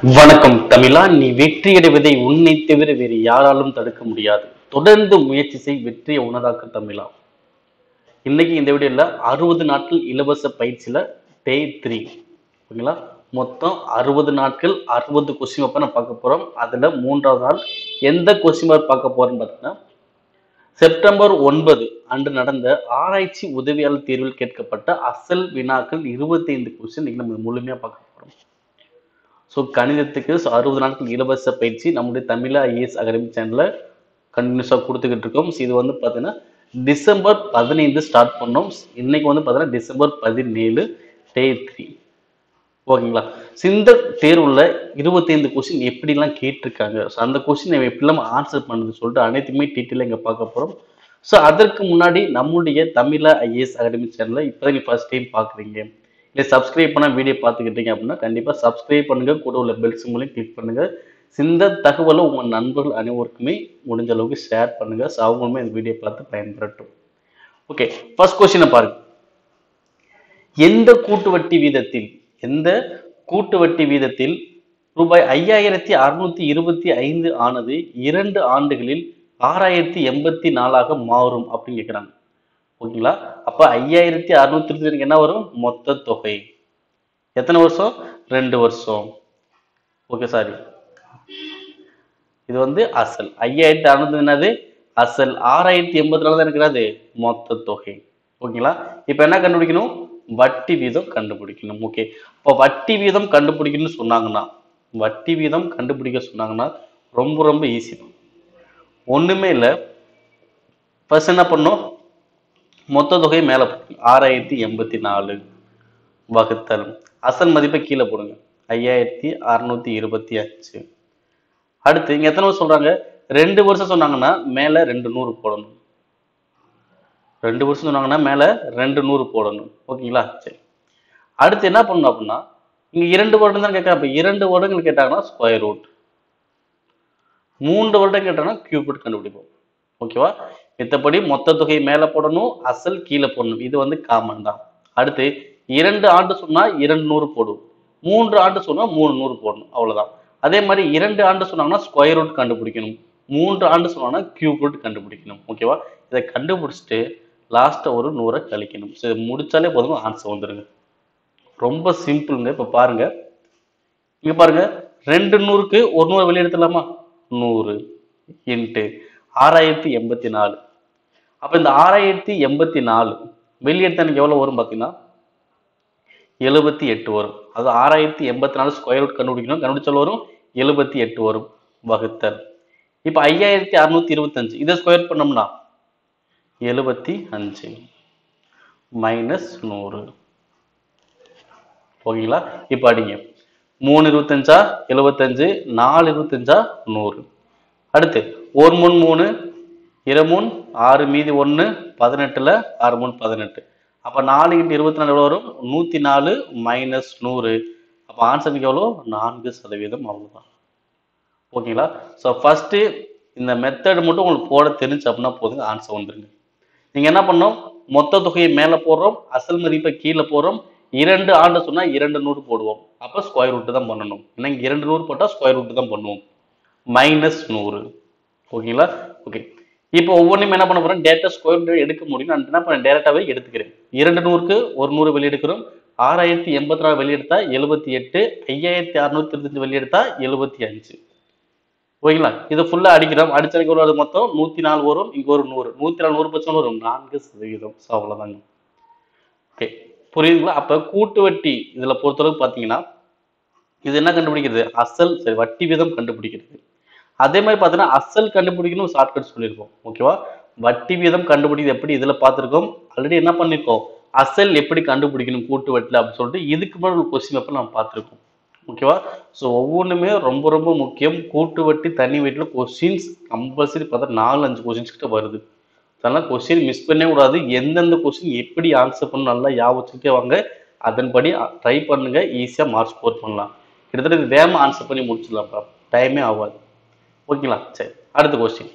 வணக்கம் தமிழா நீ வெற்றியடைவதை உன்னை தவிர வேறு யாராலும் தடுக்க முடியாது தொடர்ந்து முயற்சி செய் வெற்றியை உணராக்க தமிழா இன்னைக்கு இந்த வீடியோல அறுபது நாட்கள் இலவச பயிற்சியில டே த்ரீ ஓகேங்களா மொத்தம் அறுபது நாட்கள் அறுபது கொஸ்டின் பேப்பர் நான் பார்க்க போறோம் அதுல மூன்றாவது நாள் எந்த கொஸ்டின் பேப்பர் பார்க்க போறோம்னு பார்த்தீங்கன்னா செப்டம்பர் ஒன்பது அன்று நடந்த ஆராய்ச்சி உதவியாளர் தேர்வில் கேட்கப்பட்ட அசல் வினாக்கள் இருபத்தி ஐந்து கொஸ்டின் இன்னைக்கு நம்ம முழுமையா பார்க்க போறோம் ஸோ கணிதத்துக்கு so அறுபது நாட்கள் இலவச பயிற்சி நம்முடைய தமிழ் ஐஏஎஸ் அகாடமி சேனலில் கண்டினியூஸாக கொடுத்துக்கிட்டு இருக்கோம் So இது வந்து பார்த்தீங்கன்னா டிசம்பர் பதினைந்து ஸ்டார்ட் பண்ணோம் இன்னைக்கு வந்து பார்த்தீங்கன்னா டிசம்பர் பதினேழு டே த்ரீ ஓகேங்களா So இந்த தேர்வுல இருபத்தைந்து கொஸ்டின் எப்படிலாம் கேட்டிருக்காங்க ஸோ அந்த கொஸ்டின் எப்படிலாம் ஆன்சர் பண்ணுது சொல்லிட்டு அனைத்துமே டீட்டெயிலாக இங்கே பார்க்க போகிறோம் ஸோ அதற்கு முன்னாடி நம்முடைய தமிழ ஐஏஎஸ் அகாடமி சேனலை இப்போ நீ ஃபர்ஸ்ட் டைம் பார்க்குறீங்க இல்லை சப்ஸ்கிரைப் பண்ண வீடியோ பார்த்துக்கிட்டீங்க அப்படின்னா கண்டிப்பாக சப்ஸ்கிரைப் பண்ணுங்க கூட உள்ள பெல் சிம்பிளையும் கிளிக் பண்ணுங்க இந்த தகவலை உங்கள் நண்பர்கள் அனைவருக்குமே முடிஞ்ச அளவுக்கு ஷேர் பண்ணுங்க ஸோ அவங்களுமே இந்த வீடியோ பார்த்து பயன்பெறட்டும் ஓகே ஃபர்ஸ்ட் கொஸ்டினை பாருங்க எந்த கூட்டு வட்டி வீதத்தில் எந்த கூட்டு வட்டி வீதத்தில் ரூபாய் ஐயாயிரத்தி அறுநூத்தி இருபத்தி ஐந்து ஆனது இரண்டு ஆண்டுகளில் ஆறாயிரத்தி எண்பத்தி நாலாக மாறும் அப்படின்னு கேட்குறாங்க ஓகேங்களா அப்ப ஐயாயிரத்தி அறுநூத்தி இருபத்தி என்ன வரும் மொத்த தொகை எத்தனை வருஷம் ரெண்டு வருஷம் ஓகே சாரி இது வந்து அசல் ஐயாயிரத்தி அறுநூத்தி என்னது அசல் ஆறாயிரத்தி எண்பத்தி நாலு தான் இருக்கிறது மொத்த தொகை ஓகேங்களா இப்போ என்ன கண்டுபிடிக்கணும் வட்டி வீதம் கண்டுபிடிக்கணும் ஓகே இப்போ வட்டி வீதம் கண்டுபிடிக்கணும்னு சொன்னாங்கன்னா வட்டி வீதம் கண்டுபிடிக்க சொன்னாங்கன்னா ரொம்ப ரொம்ப ஈஸி தான் ஒண்ணுமே இல்லை ஃபர்ஸ்ட் என்ன பண்ணணும் மொத்த தொகை மேலே போடுங்க ஆறாயிரத்தி எண்பத்தி நாலு வகுத்தல் அசல் மதிப்பை கீழே போடுங்க ஐயாயிரத்தி அறுநூத்தி இருபத்தி அஞ்சு அடுத்து இங்க எத்தனை வருஷம் சொல்றாங்க ரெண்டு வருஷம் சொன்னாங்கன்னா மேல ரெண்டு நூறு போடணும் ரெண்டு வருஷம் சொன்னாங்கன்னா மேல ரெண்டு நூறு போடணும் ஓகேங்களா சரி அடுத்து என்ன பண்ணணும் அப்படின்னா இங்க இரண்டு வருடம் தான் கேட்கறாங்க அப்ப இரண்டு வருடங்கள் கேட்டாங்கன்னா ஸ்கொயர் ரூட் மூன்று வருடம் கேட்டாங்கன்னா கியூபிட் கண்டுபிடிப்போம் ஓகேவா மித்தபடி மொத்த தொகை மேல போடணும் அசல் கீழே போடணும் இது வந்து காமன் தான் அடுத்து இரண்டு ஆண்டு சொன்னா இரண்டு நூறு போடும் மூன்று ஆண்டு சொன்னா மூணு நூறு போடணும் அவ்வளவுதான் அதே மாதிரி இரண்டு ஆண்டு சொன்னாங்கன்னா ஸ்கொயர் ரூட் கண்டுபிடிக்கணும் மூன்று ஆண்டு சொன்னாங்கன்னா கியூப் ரூட் கண்டுபிடிக்கணும் ஓகேவா இதை கண்டுபிடிச்சிட்டு லாஸ்ட்டா ஒரு நூறை கழிக்கணும் ஸோ இதை முடிச்சாலே போதும் ஆன்சர் வந்துருங்க ரொம்ப சிம்பிளுங்க இப்போ பாருங்க இங்க பாருங்க ரெண்டு நூறுக்கு ஒரு நூறு வெளியே எடுத்துடலாமா நூறு இன்ட்டு ஆறாயிரத்தி எண்பத்தி நாலு அப்ப இந்த ஆறாயிரத்தி எண்பத்தி நாலு வெளியே எடுத்தா எனக்கு எவ்வளவு வரும் பார்த்தீங்கன்னா எழுபத்தி எட்டு வரும் அது ஆறாயிரத்தி எண்பத்தி நாலு ஸ்கொயர் ரூட் கண்டுபிடிக்கணும் கண்டுபிடிச்சால் வரும் எழுபத்தி எட்டு வரும் வகுத்தல் இப்போ ஐயாயிரத்தி அறுநூத்தி இருபத்தஞ்சு இதை ஸ்கொயர் பண்ணோம்னா எழுபத்தி அஞ்சு மைனஸ் நூறு ஓகேங்களா இப்போ அடிங்க மூணு இருபத்தஞ்சா எழுபத்தஞ்சு நாலு இருபத்தஞ்சா நூறு அடுத்து ஒரு மூணு மூணு இரமூன் ஆறு மீதி ஒன்று பதினெட்டுல ஆறு மூணு பதினெட்டு அப்போ நாலு இன்ட்டு இருபத்தி நாலு எவ்வளோ வரும் நூற்றி நாலு மைனஸ் நூறு அப்போ ஆன்சருக்கு எவ்வளோ நான்கு சதவீதம் அவ்வளோதான் ஓகேங்களா ஸோ ஃபஸ்ட்டு இந்த மெத்தட் மட்டும் உங்களுக்கு போட தெரிஞ்சு அப்படின்னா போதுங்க ஆன்சர் வந்துருங்க நீங்கள் என்ன பண்ணோம் மொத்த தொகையை மேலே போடுறோம் அசல் மதிப்பை கீழே போடுறோம் இரண்டு ஆண்டு சொன்னால் இரண்டு நூறு போடுவோம் அப்போ ஸ்கொயர் ரூட்டு தான் பண்ணணும் ஏன்னா இங்கே இரண்டு நூறு போட்டால் ஸ்கொயர் ரூட்டு தான் பண்ணுவோம் மைனஸ் நூறு ஓகேங்களா ஓகே இப்போ ஒவ்வொன்றும் என்ன பண்ண போறேன் டேட்டா ஸ்கொயர் ரூட் எடுக்க முடியும் நான் என்ன பண்ண டேரக்டாவே எடுத்துக்கிறேன் இரண்டு நூறுக்கு ஒரு நூறு வெளியெடுக்கிறோம் ஆறாயிரத்தி எண்பத்தி நாலு வெளியெடுத்தா எழுபத்தி எட்டு ஐயாயிரத்தி அறுநூத்தி இருபத்தஞ்சு வெளியெடுத்தா எழுபத்தி அஞ்சு ஓகேங்களா இது ஃபுல்லா அடிக்கிறோம் அடிச்சதுக்கு ஒரு அது மொத்தம் நூத்தி நாலு வரும் இங்க ஒரு நூறு நூத்தி நாலு நூறு பட்சம் வரும் நான்கு சதவீதம் ஸோ அவ்வளவுதாங்க ஓகே புரியுதுங்களா அப்ப கூட்டு வட்டி இதுல பொறுத்தளவுக்கு பாத்தீங்கன்னா இது என்ன கண்டுபிடிக்கிறது அசல் சரி வட்டி வீதம் கண்டுபிடிக்கிறது அதே மாதிரி பார்த்தீங்கன்னா அசல் கண்டுபிடிக்கணும் ஷார்ட்கட் சொல்லியிருக்கோம் ஓகேவா வட்டி வீதம் கண்டுபிடிக்கிறது எப்படி இதில் பார்த்துருக்கோம் ஆல்ரெடி என்ன பண்ணியிருக்கோம் அசல் எப்படி கண்டுபிடிக்கணும் கூட்டு வட்டியில் அப்படின்னு சொல்லிட்டு இதுக்கு முன்னாடி ஒரு கொஸ்டின் பேப்பர் நம்ம பார்த்துருக்கோம் ஓகேவா ஸோ ஒவ்வொன்றுமே ரொம்ப ரொம்ப முக்கியம் கூட்டு வட்டி தனி வீட்டில் கொஸ்டின்ஸ் கம்பல்சரி பார்த்தா நாலு அஞ்சு கொஸ்டின்ஸ் கிட்ட வருது அதனால் கொஸ்டின் மிஸ் பண்ணவே கூடாது எந்தெந்த கொஸ்டின் எப்படி ஆன்சர் பண்ணணும் நல்லா ஞாபகம் வச்சுக்கிட்டே வாங்க அதன்படி ட்ரை பண்ணுங்க ஈஸியாக மார்க் ஸ்கோர் பண்ணலாம் கிட்டத்தட்ட இது வேகமாக ஆன்சர் பண்ணி முடிச்சிடலாம்ப்பா டைமே ஆகாது ஓகேங்களா சரி அடுத்த கொஸ்டின்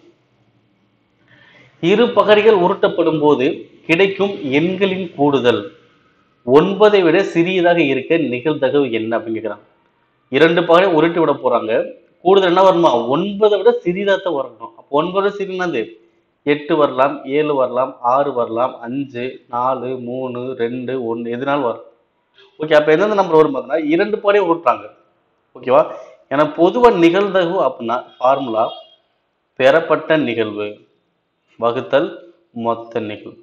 இரு பகடிகள் உருட்டப்படும் போது கிடைக்கும் எண்களின் கூடுதல் ஒன்பதை விட சிறியதாக இருக்க நிகழ்தகவு என்ன அப்படின்னு கேட்குறாங்க இரண்டு பகலை உருட்டி விட போறாங்க கூடுதல் என்ன வரணுமா ஒன்பதை விட சிறிதாத்தான் வரணும் அப்போ ஒன்பது சிறினது எட்டு வரலாம் ஏழு வரலாம் ஆறு வரலாம் அஞ்சு நாலு மூணு ரெண்டு ஒன்று எதுனாலும் வரும் ஓகே அப்போ எந்தெந்த நம்பர் வரும் பார்த்தீங்கன்னா இரண்டு பகலையும் உருட்டுறாங்க ஓகேவா ஏன்னா பொதுவாக நிகழ்தகவு அப்படின்னா ஃபார்முலா பெறப்பட்ட நிகழ்வு வகுத்தல் மொத்த நிகழ்வு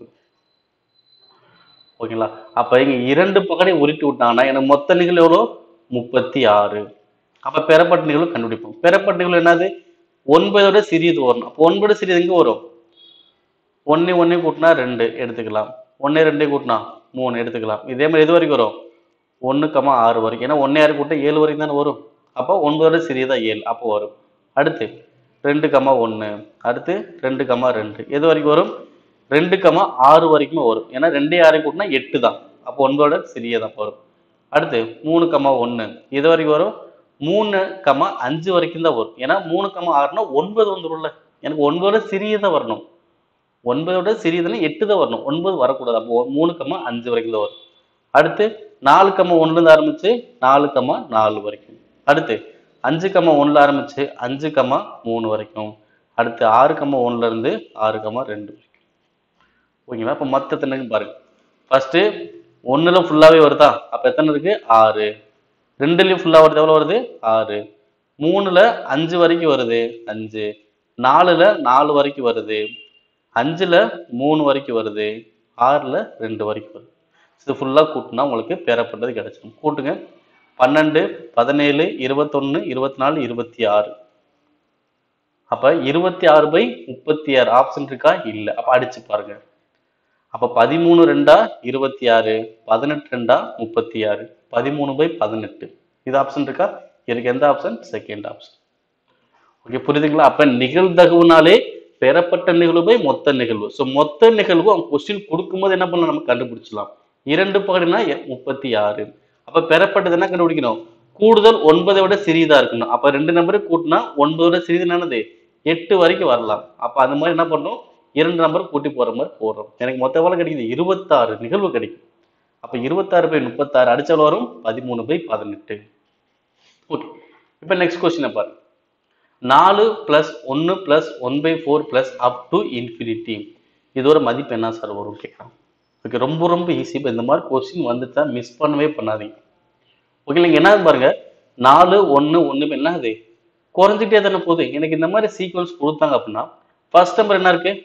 ஓகேங்களா அப்ப இங்க இரண்டு பகடை உருட்டி விட்டாங்கன்னா எனக்கு மொத்த நிகழ்வு எவ்வளோ முப்பத்தி ஆறு அப்ப பெறப்பட்ட நிகழ்வு கண்டுபிடிப்போம் பெறப்பட்ட நிகழ்வு என்னது ஒன்பதோட சிறியது வரணும் அப்போ ஒன்பது சிறியது எங்க வரும் ஒன்னு ஒன்னே கூட்டினா ரெண்டு எடுத்துக்கலாம் ஒன்னே ரெண்டே கூட்டினா மூணு எடுத்துக்கலாம் இதே மாதிரி எது வரைக்கும் வரும் ஒன்று கமா ஆறு வரைக்கும் ஏன்னா ஒன்னே ஆறு கூட்டினா ஏழு வரைக்கும் தானே வரும் அப்போ ஒன்பதோட சிறியதா ஏழு அப்போ வரும் அடுத்து ரெண்டு கமா ஒன்று அடுத்து ரெண்டு கமா ரெண்டு எது வரைக்கும் வரும் ரெண்டு கமா ஆறு வரைக்குமே வரும் ஏன்னா ரெண்டே ஆறு கூட்டினா எட்டு தான் அப்போ ஒன்பதோட சிறியதான் வரும் அடுத்து மூணு கமா ஒன்று இது வரைக்கும் வரும் மூணு கமா அஞ்சு வரைக்கும் தான் வரும் ஏன்னா மூணு கமா ஆறுனா ஒன்பது வந்துரும்ல எனக்கு ஒன்பதோட சிறியதான் வரணும் ஒன்பதோட சிறியதுன்னா எட்டு தான் வரணும் ஒன்பது வரக்கூடாது அப்போ மூணு கமா அஞ்சு வரைக்கும் தான் வரும் அடுத்து நாலு கமா ஒன்றுலேருந்து ஆரம்பிச்சு நாலு கமா நாலு வரைக்கும் அடுத்து அஞ்சு கமா ஒன்றில் ஆரம்பிச்சு அஞ்சு கமா மூணு வரைக்கும் அடுத்து ஆறு கமா ஒன்றுல இருந்து ஆறு கமா ரெண்டு வரைக்கும் ஓகேங்களா இப்போ மொத்த எத்தனை பாருங்க ஃபர்ஸ்ட் ஒண்ணுல ஃபுல்லாவே வருதா அப்ப எத்தனை இருக்கு ஆறு ரெண்டுலயும் ஃபுல்லா வருது எவ்வளவு வருது ஆறு மூணுல அஞ்சு வரைக்கும் வருது அஞ்சு நாலுல நாலு வரைக்கும் வருது அஞ்சுல மூணு வரைக்கும் வருது ஆறுல ரெண்டு வரைக்கும் வருது இது ஃபுல்லா கூட்டினா உங்களுக்கு பெறப்பட்டது கிடைச்சிடும் கூட்டுங்க பன்னெண்டு பதினேழு இருபத்தொன்னு இருபத்தி நாலு இருபத்தி ஆறு அப்ப இருபத்தி ஆறு பை முப்பத்தி ஆறு ஆப்ஷன் இருக்கா இல்ல அப்ப அடிச்சு பாருங்க அப்ப பதிமூணு ரெண்டா இருபத்தி ஆறு பதினெட்டு ரெண்டா முப்பத்தி ஆறு பதிமூணு பை பதினெட்டு இது ஆப்ஷன் இருக்கா இதுக்கு எந்த ஆப்ஷன் செகண்ட் ஆப்ஷன் ஓகே புரியுதுங்களா அப்ப நிகழ்தகவுனாலே பெறப்பட்ட நிகழ்வு பை மொத்த நிகழ்வு ஸோ மொத்த நிகழ்வு அவங்க கொஸ்டின் கொடுக்கும்போது என்ன பண்ணலாம் நம்ம கண்டுபிடிச்சலாம் இரண்டு பகடினா முப்பத்தி ஆறு அப்ப பெறப்பட்டது என்ன கண்டுபிடிக்கணும் கூடுதல் ஒன்பதை விட சிறியதா இருக்கணும் அப்ப ரெண்டு நம்பரை கூட்டினா ஒன்பதோட சிறிது என்னது எட்டு வரைக்கும் வரலாம் அப்ப அந்த மாதிரி என்ன பண்ணணும் இரண்டு நம்பர் கூட்டி போற மாதிரி போடுறோம் எனக்கு மொத்த எவ்வளவு கிடைக்குது இருபத்தாறு நிகழ்வு கிடைக்கும் அப்ப இருபத்தாறு பை முப்பத்தாறு அடிச்சால் வரும் பதிமூணு பை பதினெட்டு ஓகே இப்போ நெக்ஸ்ட் கொஸ்டினை பாருங்க நாலு பிளஸ் ஒன்று plus one by four plus up to infinity இதோட மதிப்பு என்ன சார் வரும் கேட்குறான் ஓகே ரொம்ப ரொம்ப ஈஸி இப்போ இந்த மாதிரி கொஸ்டின் வந்துட்டா மிஸ் பண்ணவே பண்ணாதீங்க ஓகே நீங்கள் என்ன பாருங்க நாலு ஒன்று ஒன்று என்ன அது குறைஞ்சிட்டே தானே போகுது எனக்கு இந்த மாதிரி சீக்வன்ஸ் கொடுத்தாங்க அப்படின்னா ஃபர்ஸ்ட் நம்பர் என்ன இருக்கு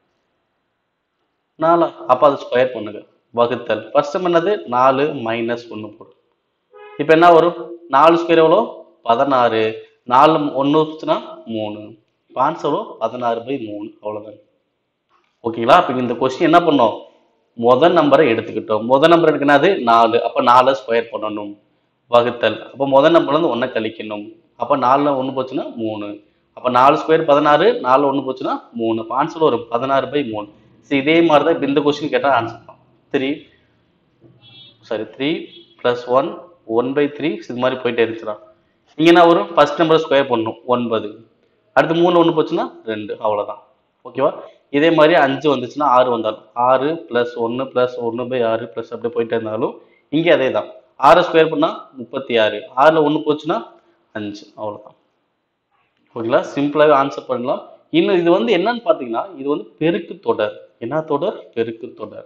நாலா அப்போ அதை ஸ்கொயர் பண்ணுங்க வகுத்தல் ஃபர்ஸ்ட் நம்பர் என்னது நாலு மைனஸ் ஒன்று போடும் இப்போ என்ன வரும் நாலு ஸ்கொயர் எவ்வளோ பதினாறு நாலு ஒன்று வச்சுன்னா மூணு ஆன்சர் எவ்வளோ பதினாறு பை மூணு அவ்வளோதான் ஓகேங்களா அப்போ இந்த கொஸ்டின் என்ன பண்ணோம் முதல் நம்பரை எடுத்துக்கிட்டோம் முதல் நம்பர் எனக்கு என்னது நாலு அப்போ நாலை ஸ்கொயர் பண்ணணும் வகுத்தல் அப்போ முதல் நம்பர்ல இருந்து ஒன்றை கழிக்கணும் அப்போ நாலில் ஒன்று போச்சுன்னா மூணு அப்போ நாலு ஸ்கொயர் பதினாறு நாலு ஒன்று போச்சுன்னா மூணு அப்போ ஆன்சர் வரும் பதினாறு பை மூணு சரி இதே மாதிரி தான் இப்போ இந்த கொஸ்டின் கேட்டால் ஆன்சர் தான் three sorry three plus one one by three இது மாதிரி போயிட்டே இருந்துச்சுன்னா இங்கே என்ன வரும் ஃபர்ஸ்ட் நம்பர் ஸ்கொயர் பண்ணணும் ஒன்பது அடுத்து மூணு ஒன்று போச்சுன்னா ரெண்டு அவ்வளோதான் ஓகேவா இதே மாதிரி அஞ்சு வந்துச்சுன்னா ஆறு வந்தாலும் ஆறு ப்ளஸ் ஒன்று ப்ளஸ் ஒன்று பை ஆறு ப்ளஸ் அப்படியே போயிட்டே இருந்தாலும் இங்கே அதே தான் ஆறு ஸ்கொயர் பண்ணால் முப்பத்தி ஆறு ஆறில் ஒன்று போச்சுன்னா அஞ்சு அவ்வளோதான் ஓகேங்களா சிம்பிளாகவே ஆன்சர் பண்ணலாம் இன்னும் இது வந்து என்னன்னு பார்த்தீங்கன்னா இது வந்து பெருக்கு தொடர் என்ன தொடர் பெருக்கு தொடர்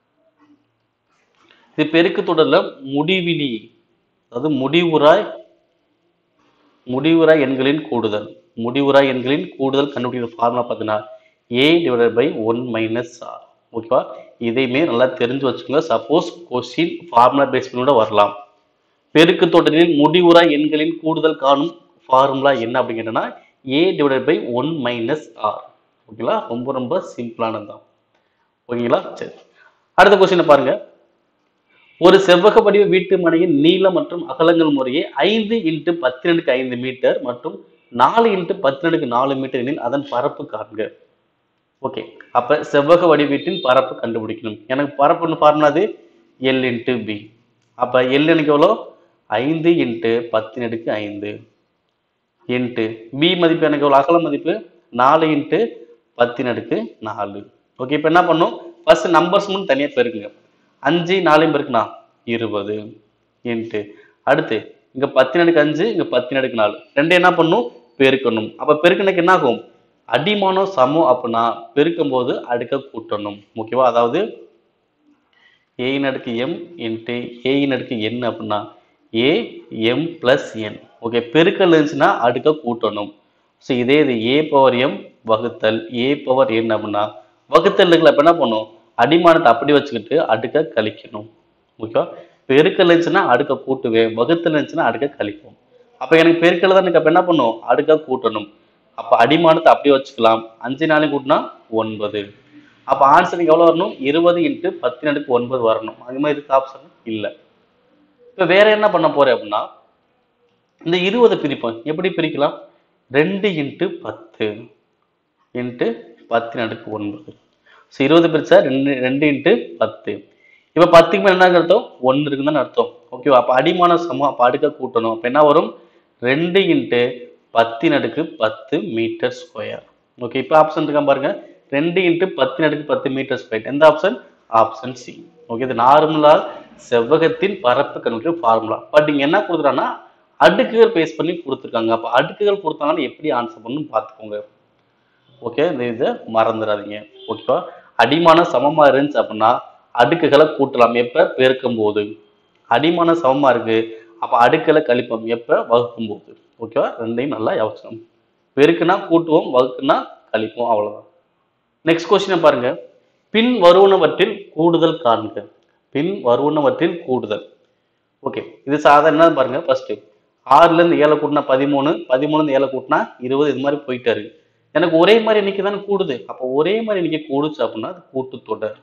இது பெருக்கு தொடர்ல முடிவிலி அதாவது முடிவுறாய் முடிவுறாய் எண்களின் கூடுதல் முடிவுறாய் எண்களின் கூடுதல் கண்டுபிடிக்கிற ஃபார்முலா பார்த்தீங்கன்னா A divided by one minus R ஓகேவா இதையுமே நல்லா தெரிஞ்சு வச்சுக்கோங்க சப்போஸ் கொஸ்டின் ஃபார்முலா பேஸ் பண்ணி கூட வரலாம் பெருக்கு தொடரில் முடிவுறாய் எண்களின் கூடுதல் காணும் ஃபார்முலா என்ன அப்படிங்கிறனா A divided by one minus R ஓகேங்களா ரொம்ப ரொம்ப சிம்பிளானது தான் ஓகேங்களா சரி அடுத்த கொஸ்டினை பாருங்க ஒரு செவ்வக வடிவ வீட்டு மனையின் நீளம் மற்றும் அகலங்கள் முறையே ஐந்து இன்ட்டு பத்தினடுக்கு ஐந்து மீட்டர் மற்றும் நாலு இன்ட்டு பத்தினடுக்கு நாலு மீட்டர் எனில் அதன் பரப்பு காண்க ஓகே அப்ப செவ்வக வடிவ வீட்டின் பரப்பு கண்டுபிடிக்கணும் எனக்கு பரப்புன்னு ஃபார்முலாது எல் இன்ட்டு பி அப்ப எல் எனக்கு எவ்வளோ ஐந்து இன்ட்டு பத்தினடுக்கு ஐந்து இன்ட்டு பி மதிப்பு எனக்கு எவ்வளோ அகல மதிப்பு நாலு இன்ட்டு பத்தினடுக்கு நாலு ஓகே இப்போ என்ன பண்ணும் ஃபர்ஸ்ட் நம்பர்ஸ் மட்டும் தனியாக பெருக்குங்க அஞ்சு நாலையும் பெருக்குனா இருபது இன்ட்டு அடுத்து இங்க பத்தின் அடுக்கு அஞ்சு இங்க பத்தின் அடுக்கு நாலு ரெண்டு என்ன பண்ணும் பெருக்கணும் அப்ப பெருக்கணுக்கு என்ன ஆகும் அடிமானம் சமம் அப்படின்னா பெருக்கும் போது அடுக்க கூட்டணும் ஓகேவா அதாவது ஏயின் அடுக்கு எம் இன்ட்டு ஏயின் அடுக்கு என் அப்படின்னா A M plus N okay பெருக்கல் இருந்துச்சுன்னா அடுக்க கூட்டணும் ஸோ இதே இது ஏ பவர் எம் வகுத்தல் ஏ பவர் என் அப்படின்னா வகுத்தல் இருக்குல்ல அப்ப என்ன பண்ணும் அடிமானத்தை அப்படி வச்சுக்கிட்டு அடுக்க கழிக்கணும் ஓகேவா பெருக்கல் இருந்துச்சுன்னா அடுக்க கூட்டுவேன் வகுத்தல் இருந்துச்சுன்னா அடுக்க கழிக்கும் அப்ப எனக்கு பெருக்கல் தான் எனக்கு அப்ப என்ன பண்ணும் அடுக்க கூட்டணும் அப்ப அடிமானத்தை அப்படியே வச்சுக்கலாம் அஞ்சு நாளைக்கு கூட்டினா ஒன்பது அப்ப ஆன்சருக்கு எவ்வளவு வரணும் இருபது இன்ட்டு பத்து அடுக்கு ஒன்பது வரணும் அது மாதிரி இருக்கு ஆப்ஷன் இல்ல இப்ப வேற என்ன பண்ண போறேன் அப்படின்னா இந்த இருபதை பிரிப்போம் எப்படி பிரிக்கலாம் ரெண்டு இன்ட்டு பத்து இன்ட்டு பத்தின் அடுக்கு ஒன்பது ஸோ இருபது பிரிச்சா ரெண்டு ரெண்டு இன்ட்டு பத்து இப்போ பத்துக்கு மேல என்ன அர்த்தம் ஒன்று இருக்குன்னு அர்த்தம் ஓகேவா அப்போ அடிமான சமம் அப்போ அடுக்க கூட்டணும் அப்போ என்ன வரும் ரெண்டு இன்ட்டு பத்தின் அடுக்கு பத்து மீட்டர் ஸ்கொயர் ஓகே இப்போ ஆப்ஷன் இருக்கா பாருங்க ரெண்டு இன்ட்டு பத்தின் அடுக்கு பத்து மீட்டர் ஸ்கொயர் எந்த ஆப்ஷன் ஆப்ஷன் சி ஓகே இது நார்மலா செவ்வகத்தின் பரப்பு கணக்கு ஃபார்முலா பட் இங்க என்ன கொடுக்குறாங்கன்னா அடுக்குகள் பேஸ் பண்ணி கொடுத்துருக்காங்க அப்போ அடுக்குகள் கொடுத்தாங்கன்னா எப்படி ஆன்சர் பண்ணணும் பார்த்துக்கோங்க ஓகே இந்த இதை மறந்துடாதீங்க ஓகேவா அடிமானம் சமமா இருந்துச்சு அப்படின்னா அடுக்குகளை கூட்டலாம் எப்ப பெருக்கும் போது அடிமானம் சமமா இருக்கு அப்ப அடுக்குகளை கழிப்போம் எப்ப வகுக்கும் போது ஓகேவா ரெண்டையும் நல்லா யோசிக்கணும் பெருக்குனா கூட்டுவோம் வகுக்குனா கழிப்போம் அவ்வளவுதான் நெக்ஸ்ட் கொஸ்டினை பாருங்க பின் வருவனவற்றில் கூடுதல் காண்க பின் வருவனவற்றில் கூடுதல் ஓகே இது சாதாரண பாருங்க ஃபர்ஸ்ட் ஆறுல இருந்து ஏழை கூட்டினா பதிமூணு பதிமூணுல இருந்து ஏழை கூட்டினா இருபது இது மாதிரி போயிட்டே இருக்கு எனக்கு ஒரே மாதிரி எண்ணிக்கை தானே கூடுது அப்போ ஒரே மாதிரி எண்ணிக்கை கூடுச்சு அப்படின்னா அது கூட்டுத்தொடர்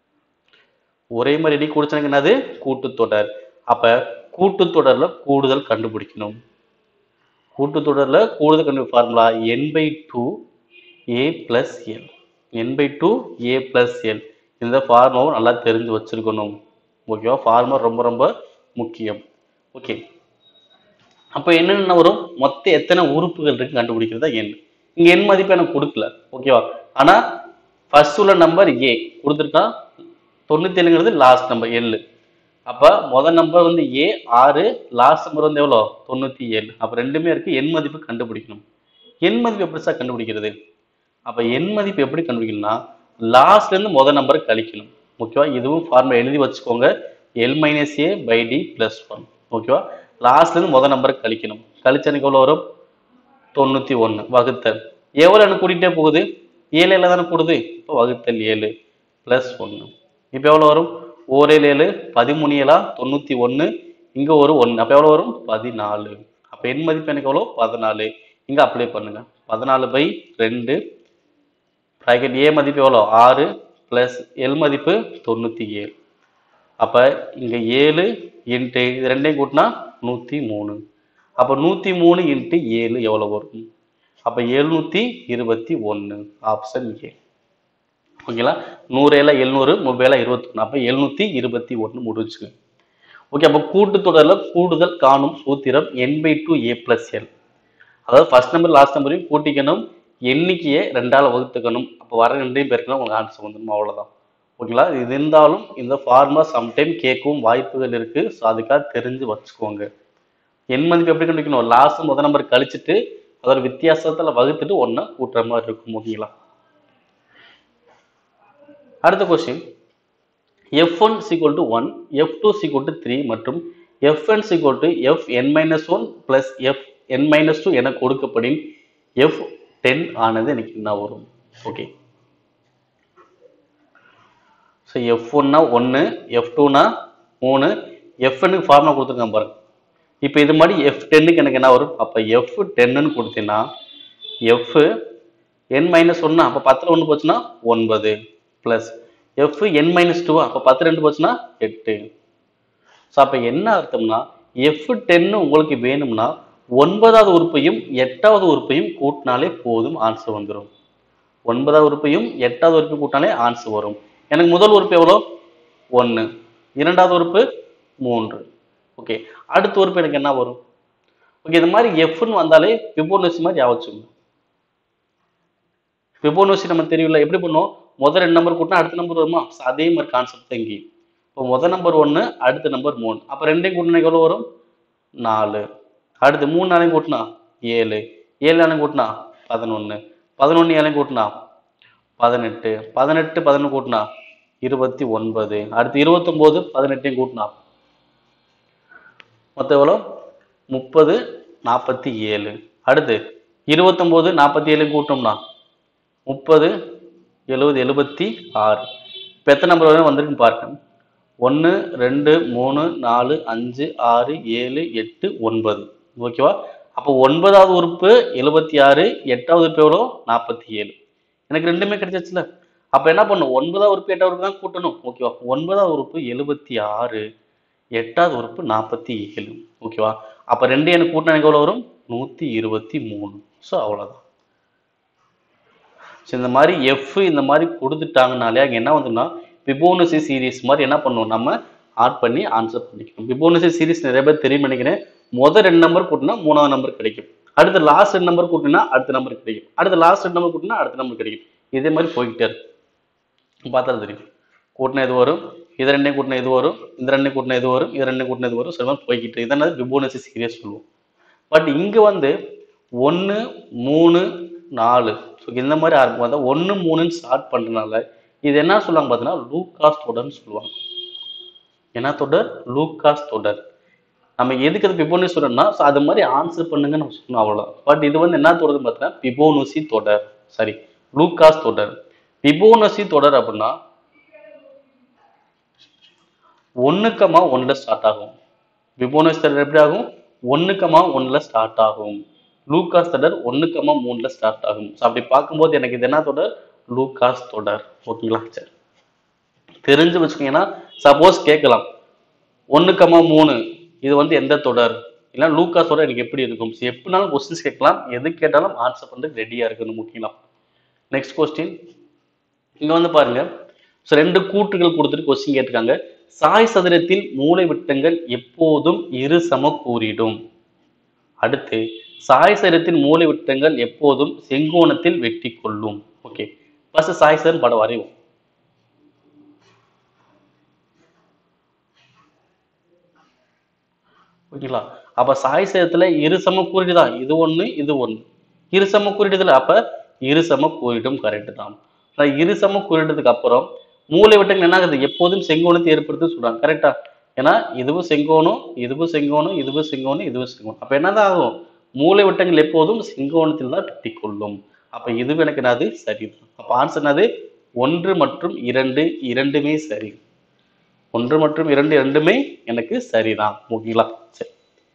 ஒரே மாதிரி எண்ணிக்கை கூடுச்சு எனக்கு என்னது கூட்டுத்தொடர் அப்ப கூட்டுத்தொடர்ல கூடுதல் கண்டுபிடிக்கணும் கூட்டுத்தொடர்ல கூடுதல் கண்டு formula N by two A plus L N by two A plus L இந்த ஃபார்முலாவும் நல்லா தெரிஞ்சு வச்சிருக்கணும் ஓகேவா ஃபார்முலா ரொம்ப ரொம்ப முக்கியம் ஓகே அப்போ என்னென்ன வரும் மொத்த எத்தனை உறுப்புகள் இருக்கு கண்டுபிடிக்கிறதா எண் இங்க எண் மதிப்பு எனக்கு கொடுக்கல ஓகேவா ஆனா ஃபர்ஸ்ட் உள்ள நம்பர் ஏ கொடுத்துருக்கான் தொண்ணூத்தி ஏழுங்கிறது லாஸ்ட் நம்பர் எள்ளு அப்ப முதல் நம்பர் வந்து ஏ ஆறு லாஸ்ட் நம்பர் வந்து எவ்வளோ தொண்ணூத்தி ஏழு அப்ப ரெண்டுமே இருக்கு எண் மதிப்பு கண்டுபிடிக்கணும் எண் மதிப்பு எப்படி சார் கண்டுபிடிக்கிறது அப்ப எண் மதிப்பு எப்படி கண்டுபிடிக்கணும்னா லாஸ்ட்ல இருந்து முதல் நம்பர் கழிக்கணும் ஓகேவா இதுவும் ஃபார்முலா எழுதி வச்சுக்கோங்க L minus A by D plus one ஓகேவா லாஸ்ட்ல இருந்து முதல் நம்பர் கழிக்கணும் கழிச்ச எனக்கு எவ்வளோ வரும் தொண்ணூத்தி ஒண்ணு வகுத்தல் எவ்வளவு எனக்கு கூட்டிகிட்டே போகுது ஏழு ஏழு தானே கூடுது இப்போ வகுத்தல் ஏழு பிளஸ் ஒன்று இப்போ எவ்வளோ வரும் ஓரேழு ஏழு பதிமூணு ஏழா தொண்ணூத்தி ஒண்ணு இங்க ஒரு ஒன்று அப்போ எவ்வளோ வரும் பதினாலு அப்போ என் மதிப்பு எனக்கு எவ்வளோ பதினாலு இங்க அப்ளை பண்ணுங்க பதினாலு பை ரெண்டு ப்ராக்கெட் ஏ மதிப்பு எவ்வளோ ஆறு ப்ளஸ் எல் மதிப்பு தொண்ணூற்றி ஏழு அப்போ இங்கே ஏழு இன்ட்டு இது ரெண்டையும் கூட்டினா நூற்றி மூணு அப்போ நூற்றி மூணு இன்ட்டு ஏழு எவ்வளோ வரும் அப்போ எழுநூற்றி இருபத்தி ஒன்று ஆப்ஷன் ஏ ஓகேங்களா நூறு ஏழா எழுநூறு முப்பேழா இருபத்தொன்று அப்போ எழுநூற்றி இருபத்தி ஒன்று முடிஞ்சுங்க ஓகே அப்போ கூட்டுத்தொடரில் கூடுதல் காணும் சூத்திரம் N by two A plus L அதாவது ஃபர்ஸ்ட் நம்பர் லாஸ்ட் நம்பரையும் கூட்டிக்கணும் எண்ணிக்கையை ரெண்டால் வகுத்துக்கணும் அப்போ வர ரெண்டையும் பேருக்கணும் உங்களுக்கு ஆன்சர் வந்துடும் அவ்வளோதான் ஓகேங்களா இது இருந்தாலும் இந்த ஃபார்முலா சம்டைம் கேட்கவும் வாய்ப்புகள் இருக்கு ஸோ அதுக்காக தெரிஞ்சு வச்சுக்கோங்க எண் மதிப்பு எப்படி கண்டுபிடிக்கணும் லாஸ்ட் முதல் நம்பர் கழிச்சிட்டு அதோட வித்தியாசத்துல வகுத்துட்டு ஒண்ணா கூட்டுற மாதிரி இருக்கும் ஓகேங்களா அடுத்த question F one equal to one F two equal to three மற்றும் F N equal to F N minus one plus F N minus two என கொடுக்கப்படின் எஃப் டென் ஆனது எனக்கு என்ன வரும் ஓகே ஸோ எஃப் ஒன்னா ஒன்று எஃப் டூனா மூணு எஃப்னுக்கு ஃபார்முலா கொடுத்துருக்கேன் பாருங்க இப்போ இது மாதிரி எஃப் டென்னுக்கு எனக்கு என்ன வரும் அப்போ எஃப் டென்னுன்னு கொடுத்தீங்கன்னா எஃப் என் மைனஸ் ஒன்னா அப்போ பத்தில் ஒன்று போச்சுன்னா ஒன்பது ப்ளஸ் எஃப் என் மைனஸ் டூவா அப்போ பத்து ரெண்டு போச்சுன்னா எட்டு ஸோ அப்போ என்ன அர்த்தம்னா எஃப் டென்னு உங்களுக்கு வேணும்னா ஒன்பதாவது உறுப்பையும் எட்டாவது உறுப்பையும் கூட்டினாலே போதும் ஆன்சர் வந்துடும் ஒன்பதாவது உறுப்பையும் எட்டாவது உறுப்பை கூட்டினாலே ஆன்சர் வரும் எனக்கு முதல் உறுப்பு எவ்வளோ ஒன்று இரண்டாவது உறுப்பு மூன்று ஓகே அடுத்த உறுப்பு எனக்கு என்ன வரும் ஓகே இந்த மாதிரி எஃப்னு வந்தாலே பிபோனசி மாதிரி யாவச்சுங்க பிபோனசி நம்ம தெரியல எப்படி பண்ணுவோம் முதல் ரெண்டு நம்பர் கூட்டினா அடுத்த நம்பர் வருமா So, அதே மாதிரி கான்செப்ட் தான் இங்கேயும் இப்போ முதல் நம்பர் ஒன்று அடுத்த நம்பர் மூணு அப்போ ரெண்டையும் கூட்டினா எவ்வளோ வரும் நாலு அடுத்து மூணு நாளையும் கூட்டினா ஏழு ஏழு நாளையும் கூட்டினா பதினொன்று பதினொன்று ஏழையும் கூட்டினா பதினெட்டு பதினெட்டு பதினொன்று கூட்டினா இருபத்தி ஒன்பது அடுத்து இருபத்தொம்போது பதினெட்டையும் கூட்டினா மொத்தம் எவ்வளோ முப்பது நாற்பத்தி ஏழு அடுத்து இருபத்தொம்போது நாற்பத்தி ஏழு கூட்டோம்னா முப்பது எழுபது எழுபத்தி ஆறு இப்போ எத்தனை நம்பர் வரையும் வந்திருக்குன்னு பாருங்க ஒன்று ரெண்டு மூணு நாலு அஞ்சு ஆறு ஏழு எட்டு ஒன்பது ஓகேவா அப்போ ஒன்பதாவது உறுப்பு எழுபத்தி ஆறு எட்டாவது உறுப்பு எவ்வளோ நாற்பத்தி ஏழு எனக்கு ரெண்டுமே கிடைச்சிச்சுல அப்போ என்ன பண்ணும் ஒன்பதாவது உறுப்பு எட்டாவது உறுப்பு தான் கூட்டணும் ஓகேவா ஒன்பதாவது உறுப்பு எழுபத்தி ஆறு எட்டாவது உறுப்பு நாற்பத்தி ஏழு ஓகேவா அப்போ ரெண்டு எனக்கு கூட்டினா எனக்கு எவ்வளோ வரும் நூற்றி இருபத்தி மூணு ஸோ அவ்வளோதான் ஸோ இந்த மாதிரி எஃப் இந்த மாதிரி கொடுத்துட்டாங்கனாலே அங்கே என்ன வந்துன்னா பிபோனசி சீரிஸ் மாதிரி என்ன பண்ணுவோம் நம்ம ஆட் பண்ணி ஆன்சர் பண்ணிக்கணும் பிபோனசி சீரிஸ் நிறைய பேர் தெரியும் நினைக்கிறேன் முதல் ரெண்டு நம்பர் கூட்டினா மூணாவது நம்பர் கிடைக்கும் அடுத்து லாஸ்ட் ரெண்டு நம்பர் கூட்டினா அடுத்த நம்பர் கிடைக்கும் அடுத்து லாஸ்ட் ரெண்டு நம்பர் கூட்டினா அடுத்த நம்பர் கிடைக்கும் இதே மாதிரி போய்கிட்டே இருக்கும் பார்த்தா தெரியும் கூட்டினா இது வரும் இது ரெண்டையும் கூட்டினா இது வரும் இந்த ரெண்டையும் கூட்டினா இது வரும் இது ரெண்டையும் கூட்டினா இது வரும் சில மாதிரி போய்கிட்டு இதனால பிபோனசி சீரியஸ் சொல்லுவோம் பட் இங்கே வந்து ஒன்று மூணு நாலு ஸோ இந்த மாதிரி ஆரம்பம் வந்தால் ஒன்று மூணுன்னு ஸ்டார்ட் பண்ணுறதுனால இது என்ன சொல்லுவாங்க பார்த்தீங்கன்னா லூகாஸ் தொடர்னு சொல்லுவாங்க என்ன தொடர் லூகாஸ் தொடர் நம்ம எதுக்கு அது பிபோனசி தொடர்னா ஸோ அது மாதிரி ஆன்சர் பண்ணுங்க நம்ம சொன்னோம் அவ்வளோ பட் இது வந்து என்ன தொடர்னு பார்த்தீங்கன்னா பிபோனசி தொடர் சரி லூகாஸ் தொடர் பிபோனசி தொடர் அப்படின்னா ஒண்ணுக்கமா ஒன்றில் ஸ்டார்ட் ஆகும் பிபோனஸ் தொடர் எப்படி ஆகும் ஒண்ணுக்கமா ஒன்றில் ஸ்டார்ட் ஆகும் லூகாஸ் தொடர் ஒண்ணுக்கமா மூணுல ஸ்டார்ட் ஆகும் ஸோ அப்படி பார்க்கும்போது எனக்கு இது என்ன தொடர் லூகாஸ் தொடர் ஓகேங்களா சரி தெரிஞ்சு வச்சுக்கோங்கன்னா சப்போஸ் கேட்கலாம் ஒண்ணுக்கமா மூணு இது வந்து எந்த தொடர் இல்லை லூகாஸ் தொடர் எனக்கு எப்படி இருக்கும் ஸோ எப்படினாலும் கொஸ்டின்ஸ் கேட்கலாம் எது கேட்டாலும் ஆன்சர் பண்ணுறது ரெடியாக இருக்கணும் முக்கியம் நெக்ஸ்ட் கொஸ்டின் இங்க வந்து பாருங்க ஸோ ரெண்டு கூற்றுகள் கொடுத்துட்டு கொஸ்டின் கேட்டிருக்காங்க சாய் சதுரத்தில் மூலை விட்டங்கள் எப்போதும் இரு சமக்கூறிடும் அடுத்து சாய் சதுரத்தின் மூலை விட்டங்கள் எப்போதும் செங்கோணத்தில் வெட்டி கொள்ளும் ஓகே ஃபர்ஸ்ட் சாய் சதுரம் படம் வரைவோம் ஓகேங்களா அப்ப சாய் சதுரத்துல இரு சம குறியீடு தான் இது ஒண்ணு இது ஒண்ணு இரு சம குறியீடுல அப்ப இரு சம குறியீடும் கரெக்ட் தான் ஆனா இரு சம குறியீடுக்கு அப்புறம் மூலை விட்டங்கள் என்ன ஆகுது எப்போதும் செங்கோணத்தை ஏற்படுத்து சொல்றாங்க கரெக்டா ஏன்னா இதுவும் செங்கோணம் இதுவும் செங்கோணம் இதுவும் செங்கோணம் இதுவும் செங்கோணம் அப்ப என்னதான் ஆகும் மூலை விட்டங்கள் எப்போதும் செங்கோணத்தில் தான் வெட்டி கொள்ளும் அப்ப இதுவும் எனக்கு என்னது சரி அப்ப ஆன்சர் என்னது ஒன்று மற்றும் இரண்டு இரண்டுமே சரி ஒன்று மற்றும் இரண்டு இரண்டுமே எனக்கு சரிதான் ஓகேங்களா சரி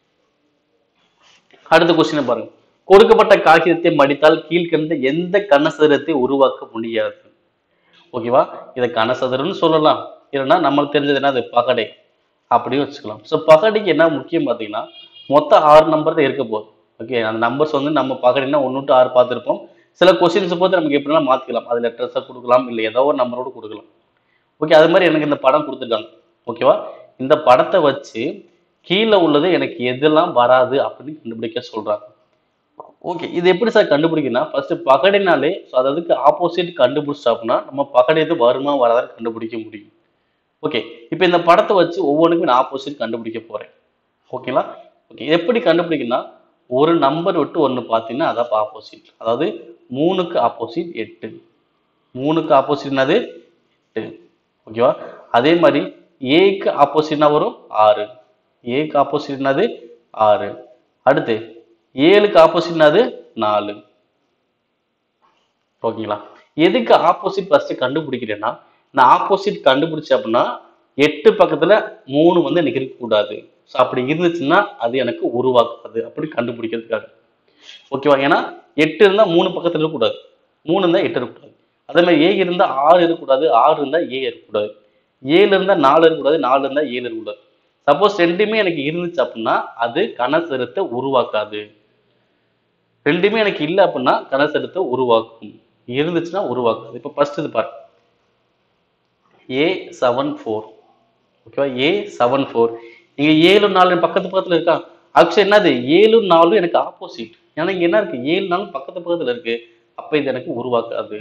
அடுத்த கொஸ்டின் பாருங்க கொடுக்கப்பட்ட காகிதத்தை மடித்தால் கீழ்கண்ட எந்த கனசதுரத்தை உருவாக்க முடியாது ஓகேவா இதை கனசதுரம்னு சொல்லலாம் இல்லைன்னா நம்மளுக்கு தெரிஞ்சது என்னது பகடை அப்படியும் வச்சுக்கலாம் ஸோ பகடைக்கு என்ன முக்கியம் பார்த்தீங்கன்னா மொத்தம் ஆறு நம்பர் தான் இருக்க போகுது ஓகே அந்த நம்பர்ஸ் வந்து நம்ம பகடைனா ஒன்று டு ஆறு பார்த்துருப்போம் சில கொஸ்டின்ஸ் போது நமக்கு எப்படிலாம் மாற்றிக்கலாம் அது லெட்டர்ஸாக கொடுக்கலாம் இல்லை ஏதோ ஒரு நம்பரோடு கொடுக்கலாம் ஓகே அது மாதிரி எனக்கு இந்த படம் கொடுத்துருக்காங்க ஓகேவா இந்த படத்தை வச்சு கீழே உள்ளது எனக்கு எதெல்லாம் வராது அப்படின்னு கண்டுபிடிக்க சொல்றாங்க ஓகே இது எப்படி சார் கண்டுபிடிக்கணும்னா ஃபர்ஸ்ட் பகடைனாலே ஸோ அதுக்கு ஆப்போசிட் கண்டுபிடிச்சா அப்படின்னா நம்ம பகடை இது வருமா வராதான்னு கண்டுபிடிக்க முடியும் ஓகே இப்போ இந்த படத்தை வச்சு ஒவ்வொன்றுக்கும் நான் ஆப்போசிட் கண்டுபிடிக்க போறேன் ஓகேங்களா ஓகே எப்படி கண்டுபிடிக்கணும்னா ஒரு நம்பர் விட்டு ஒன்று பார்த்தீங்கன்னா அதான் ஆப்போசிட் அதாவது மூணுக்கு ஆப்போசிட் எட்டு மூணுக்கு ஆப்போசிட் என்னது எட்டு ஓகேவா அதே மாதிரி ஏக்கு ஆப்போசிட்னா வரும் ஆறு ஏக்கு ஆப்போசிட் என்னது ஆறு அடுத்து ஏழுக்கு ஆப்போசிட் என்னது நாலு ஓகேங்களா எதுக்கு ஆப்போசிட் ஃபர்ஸ்ட் கண்டுபிடிக்கிறேன்னா நான் ஆப்போசிட் கண்டுபிடிச்சேன் அப்படின்னா எட்டு பக்கத்துல மூணு வந்து எனக்கு இருக்கக்கூடாது ஸோ அப்படி இருந்துச்சுன்னா அது எனக்கு உருவாக்காது அப்படி கண்டுபிடிக்கிறதுக்காக ஓகேவா ஏன்னா எட்டு இருந்தா மூணு பக்கத்துல இருக்கக்கூடாது மூணு இருந்தா எட்டு இருக்கக்கூடாது அதே மாதிரி ஏ இருந்தா ஆறு இருக்கக்கூடாது ஆறு இருந்தா ஏ இருக்கக்கூடாது ஏழு இருந்தா நாலு இருக்கக்கூடாது நாலு இருந்தா ஏழு இருக்கக்கூடாது சப்போஸ் ரெண்டுமே எனக்கு இருந்துச்சு அப்படின்னா அது கனசெருத்தை உருவாக்காது ரெண்டுமே எனக்கு இல்லை அப்படின்னா கனசெருத்தை உருவாக்கும் இருந்துச்சுன்னா உருவாக்காது இப்போ ஃபர்ஸ்ட் இது பாரு ஏ செவன் ஃபோர் ஓகேவா ஏ செவன் ஃபோர் இங்க ஏழு நாலு பக்கத்து பக்கத்துல இருக்கா ஆக்சுவலி என்னது ஏழு நாலு எனக்கு ஆப்போசிட் ஏன்னா இங்க என்ன இருக்கு ஏழு நாலு பக்கத்து பக்கத்துல இருக்கு அப்ப இது எனக்கு உருவாக்காது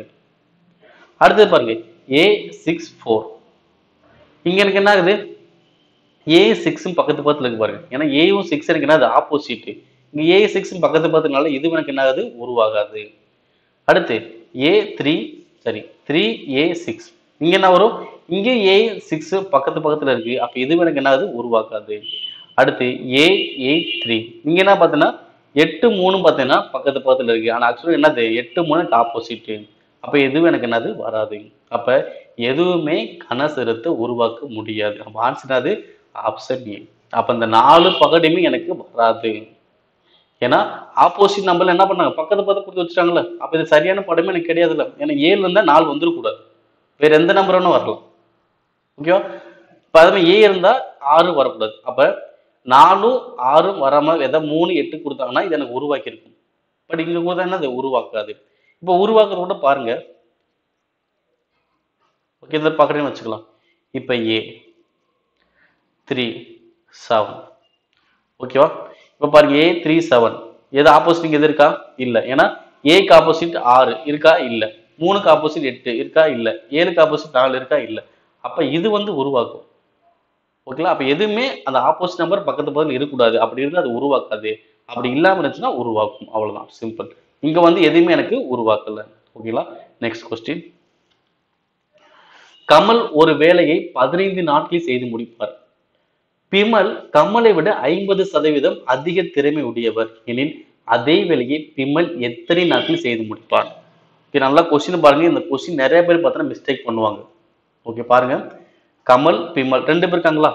அடுத்தது பாருங்க ஏ சிக்ஸ் ஃபோர் இங்க எனக்கு என்ன ஆகுது ஏ சிக்ஸும் பக்கத்து பக்கத்துல இருக்கு பாருங்க ஏன்னா ஏயும் சிக்ஸ் எனக்கு என்ன அது ஆப்போசிட் இங்க ஏ சிக்ஸும் பக்கத்து பக்கத்துனால இது எனக்கு என்ன ஆகுது உருவாகாது அடுத்து ஏ த்ரீ சரி த்ரீ ஏ சிக்ஸ் இங்க என்ன வரும் இங்க ஏ சிக்ஸ் பக்கத்து பக்கத்துல இருக்கு அப்ப இது எனக்கு என்ன ஆகுது உருவாக்காது அடுத்து ஏ எயிட் த்ரீ இங்க என்ன பார்த்தீங்கன்னா எட்டு மூணு பார்த்தீங்கன்னா பக்கத்து பக்கத்துல இருக்கு ஆனா ஆக்சுவலி என்னது எட்டு மூணு எனக்கு ஆப்போசிட் அப்ப எதுவும் எனக்கு என்னது வராது அப்ப எதுவுமே கனசெருத்தை உருவாக்க முடியாது அப்ப ஆன்சர் அது ஆப்ஷன் ஏ அப்ப இந்த நாலு பகடையுமே எனக்கு வராது ஏன்னா ஆப்போசிட் நம்பர்ல என்ன பண்ணாங்க பக்கத்து பக்கத்து கொடுத்து வச்சுட்டாங்கல்ல அப்ப இது சரியான படமே எனக்கு கிடையாதுல்ல ஏன்னா ஏழு இருந்தா நாலு வந்துடக்கூடாது வேற எந்த நம்பர் வேணும் வரலாம் ஓகேவா இப்ப அதே மாதிரி ஏ இருந்தா ஆறு வரக்கூடாது அப்ப நாலும் ஆறும் வராம எதாவது மூணு எட்டு கொடுத்தாங்கன்னா இது எனக்கு உருவாக்கி இருக்கும் பட் இங்க கூட என்ன அது உருவாக்காது இப்போ உருவாக்குறது கூட பாருங்க ஓகே இந்த பக்கத்தையும் வச்சுக்கலாம் இப்போ ஏ த்ரீ செவன் ஓகேவா இப்போ பாருங்க ஏ த்ரீ செவன் எது ஆப்போசிட் எது இருக்கா இல்லை ஏன்னா ஏக்கு ஆப்போசிட் ஆறு இருக்கா இல்லை மூணுக்கு ஆப்போசிட் எட்டு இருக்கா இல்லை ஏழுக்கு ஆப்போசிட் நாலு இருக்கா இல்லை அப்போ இது வந்து உருவாக்கும் ஓகேங்களா அப்போ எதுவுமே அந்த ஆப்போசிட் நம்பர் பக்கத்து பக்கத்தில் இருக்கக்கூடாது அப்படி இருந்தால் அது உருவாக்காது அப்படி இல்லாமல் இருந்துச்சுன்னா உருவாக்கும் அவ்வளவுதான் சிம்பிள் இங்க வந்து எதுவுமே எனக்கு உருவாக்கல ஓகேங்களா நெக்ஸ்ட் கொஸ்டின் கமல் ஒரு வேலையை பதினைந்து நாட்களில் செய்து முடிப்பார் பிமல் கமலை விட ஐம்பது சதவீதம் அதிக திறமை உடையவர் எனில் அதே வேலையை பிமல் எத்தனை நாட்களில் செய்து முடிப்பார் ஓகே நல்லா கொஸ்டின் பாருங்க இந்த கொஸ்டின் நிறைய பேர் பார்த்தோன்னா மிஸ்டேக் பண்ணுவாங்க ஓகே பாருங்க கமல் பிமல் ரெண்டு பேர் இருக்காங்களா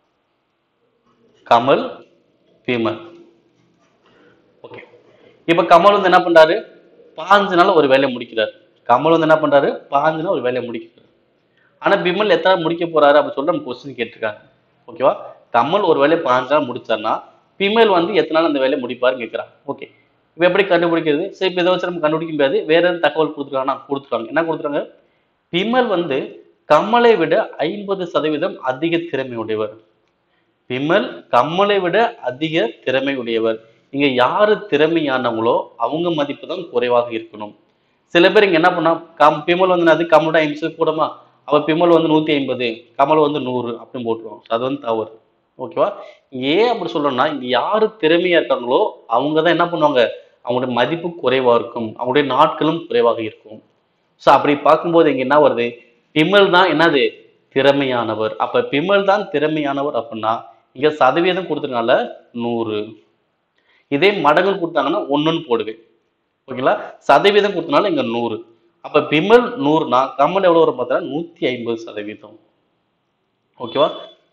கமல் பிமல் ஓகே இப்போ கமல் வந்து என்ன பண்றாரு பாஞ்சு நாள் ஒரு வேலையை முடிக்கிறார் கமல் வந்து என்ன பண்றாரு பாஞ்சு நாள் ஒரு வேலையை முடிக்கிறார் ஆனா பிமல் எத்தனை நாள் முடிக்க போறாரு அப்படின்னு சொல்லிட்டு நம்ம கொஸ்டின் கேட்டிருக்காங்க ஓகேவா கமல் ஒரு வேலையை பாஞ்சு நாள் முடிச்சார்னா பிமல் வந்து எத்தனை நாள் அந்த வேலையை முடிப்பாருன்னு கேட்குறாங்க ஓகே இப்போ எப்படி கண்டுபிடிக்கிறது சரி இப்போ இதை வச்சு நம்ம கண்டுபிடிக்க முடியாது வேற எதுவும் தகவல் கொடுத்துருக்காங்கன்னா கொடுத்துருக்காங்க என்ன கொடுத்துருக்காங்க பிமல் வந்து கமலை விட ஐம்பது சதவீதம் அதிக திறமை உடையவர் விமல் கம்மலை விட அதிக திறமை உடையவர் இங்க யாரு திறமையானவங்களோ அவங்க மதிப்பு தான் குறைவாக இருக்கணும் சில பேர் இங்க என்ன பண்ணா கம் பிமல் வந்து அது கமலோட ஐம்பது கூடமா அவ பிமல் வந்து நூத்தி ஐம்பது கமல் வந்து நூறு அப்படின்னு போட்டுருவோம் அது வந்து தவறு ஓகேவா ஏன் அப்படி சொல்றோம்னா இங்க யாரு திறமையா இருக்காங்களோ அவங்க தான் என்ன பண்ணுவாங்க அவங்களுடைய மதிப்பு குறைவா இருக்கும் அவங்களுடைய நாட்களும் குறைவாக இருக்கும் ஸோ அப்படி பார்க்கும்போது இங்க என்ன வருது பிமல் தான் என்னது திறமையானவர் அப்ப பிமல் தான் திறமையானவர் அப்படின்னா இங்க சதவீதம் கொடுத்ததுனால நூறு இதே மடங்கு கொடுத்தாங்கன்னா ஒண்ணுன்னு போடுவேன் ஓகேங்களா சதவீதம் கொடுத்தனால இங்க நூறு அப்ப பிமல் நூறுனா கமல் எவ்வளவு வரும் பார்த்தா நூத்தி ஐம்பது சதவீதம் ஓகேவா